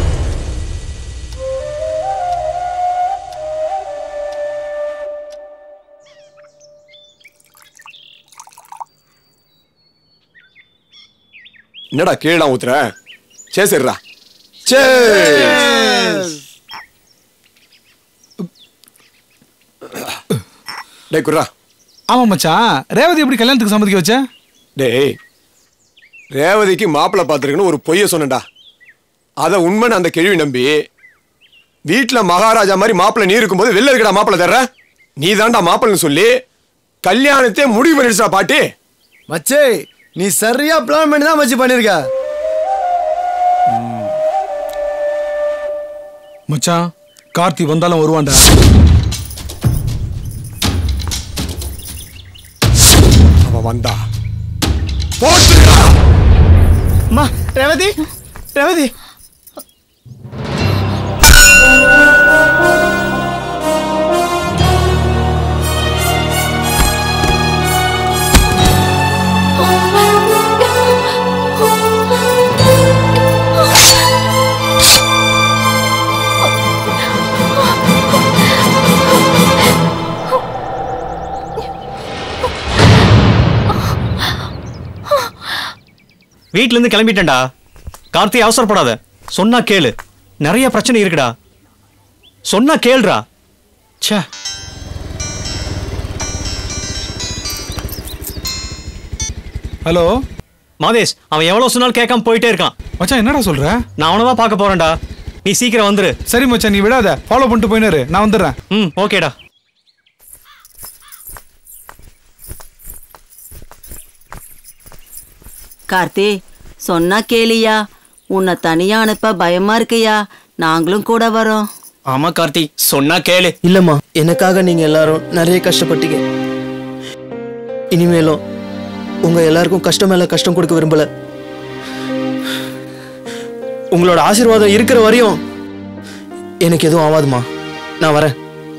என்னடா கீழே ஊத்துற சே சரிடா சே டேய் குர்ரா ஆமா மச்சான் ரேவதி எப்படி கல்யாணத்துக்கு சம்மதிக்க வச்ச டேய் ரேவதிக்கு மாப்பிள்ளை பார்த்துருக்குன்னு ஒரு பொய்ய சொன்னேன்டா அதை உண்மைன்னு அந்த கேள்வி நம்பி வீட்டில் மகாராஜா மாதிரி மாப்பிள்ளை நீ இருக்கும்போது வெளில இருக்கடா மாப்பிள்ளை தர்ற நீ தான்டா மாப்பிள்ளைன்னு சொல்லி கல்யாணத்தையே முடிவு பண்ணிடுச்சா பாட்டி மச்சே நீ சரியா பிளான் பண்ணி தான் மச்சி பண்ணிருக்க மச்சான் கார்த்தி வந்தாலும் வருவான்டா அவன் வந்தா அம்மா ரேவதி ரேவதி வீட்ல இருந்து கிளம்பிட்டேன்டா கார்த்தி அவசரப்படாத சொன்னா கேளு நிறைய பிரச்சனை இருக்குடா சொன்னா கேளுடா ச்சே ஹலோ மாதேஷ் அவன் எவ்வளவு சொன்னாலும் கேட்காம போயிட்டே இருக்கான் மச்சான் என்னடா சொல்ற நான் அவனை தான் பார்க்க போறேன்டா நீ சீக்கிரம் வந்துரு சரி மச்சான் நீ விடாத ஃபாலோ பண்ணிட்டு போயினாரு நான் வந்துடுறேன் ம் ஓகேடா கார்த்தி சொன்னா கேளியா உன்னை தனியா அனுப்ப பயமா இருக்குயா நாங்களும் கூட வரோம் ஆமா கார்த்தி சொன்னா கேளு இல்லம்மா எனக்காக நீங்க எல்லாரும் நிறைய கஷ்டப்பட்டீங்க இனிமேலும் உங்க எல்லாருக்கும் கஷ்டம் மேல கஷ்டம் கொடுக்க விரும்பல உங்களோட ஆசீர்வாதம் இருக்கிற வரையும் எனக்கு எதுவும் ஆகாதுமா நான் வரேன்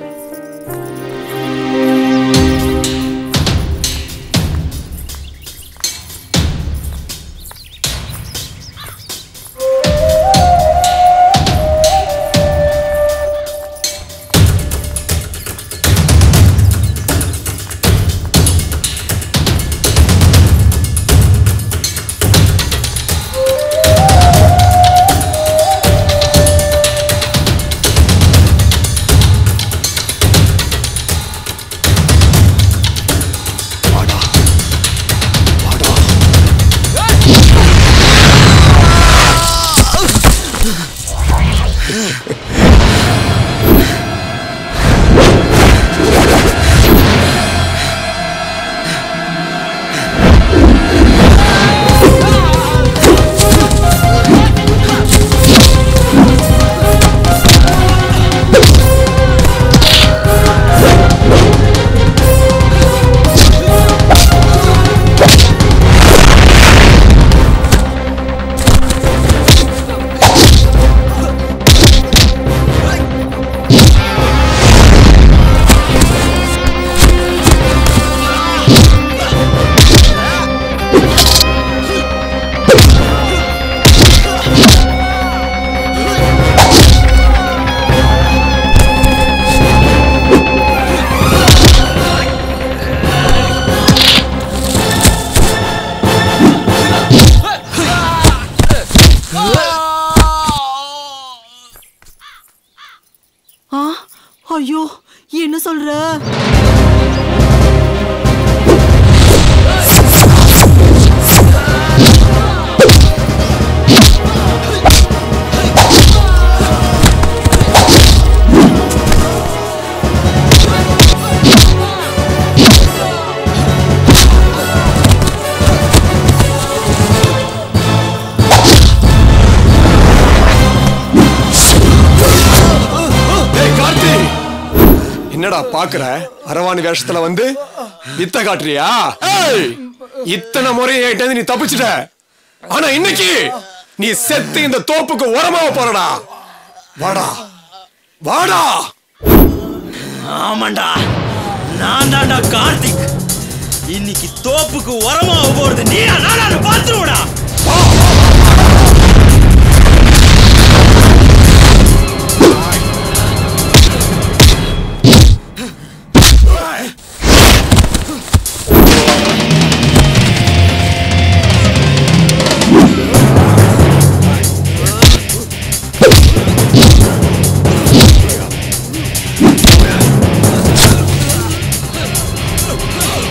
ஆ ஐயோ என்ன சொல்ற டேய் கார்த்தி என்னடா பாக்குற அரவாணி வேஷத்துல வந்து வித்த காட்டுறியா ஏய், இத்தனை முறை என்கிட்ட இருந்து நீ தப்பிச்சிட்ட ஆனா இன்னைக்கு நீ செத்து இந்த தோப்புக்கு உரமாவ போறடா வாடா வாடா ஆமாண்டா நான் தான்டா கார்த்திக் இன்னைக்கு தோப்புக்கு உரமா போறது நீ நானு பாத்துருவடா ஆ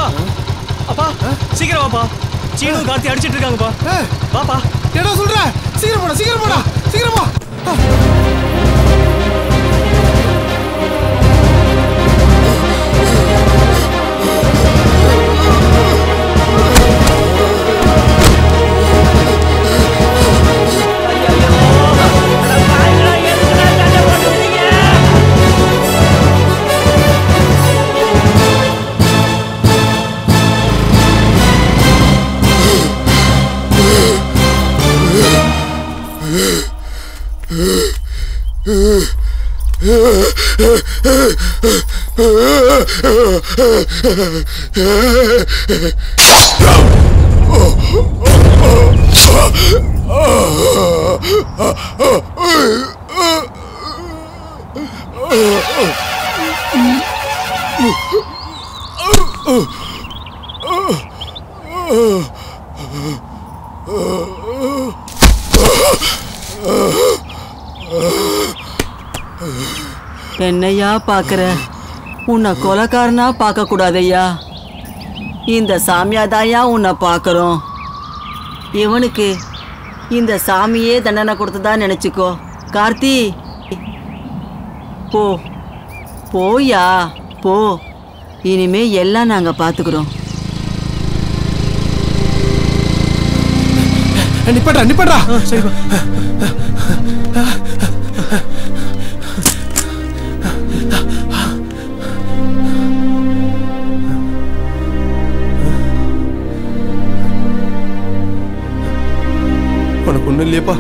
அப்பா அப்பா சீக்கிரம் வாப்பா சீனு கார்த்தி அடிச்சிட்டு இருக்காங்கப்பா வாப்பா என்ன சொல்ற சீக்கிரம் போடா சீக்கிரம் போடா சீக்கிரம் போ என்னையா பாக்குற உன்னை கொலைக்காரனா பார்க்க கூடாதையா இந்த சாமியாதாயா உன்னை பார்க்கறோம் இவனுக்கு இந்த சாமியே தண்டனை கொடுத்ததா நினைச்சுக்கோ கார்த்தி போ போயா போ இனிமே எல்லாம் நாங்க பாத்துக்கிறோம் நிப்படா நிப்படா சரிப்பா உனக்கு ஒண்ணும் இல்லையப்பா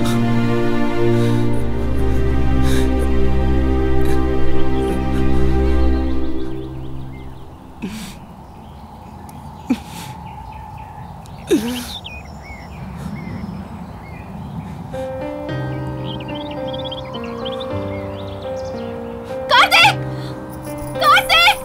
Karthik Karthik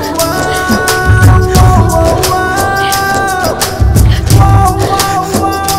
Wow, wow, wow.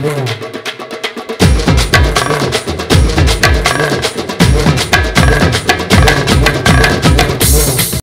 ஆ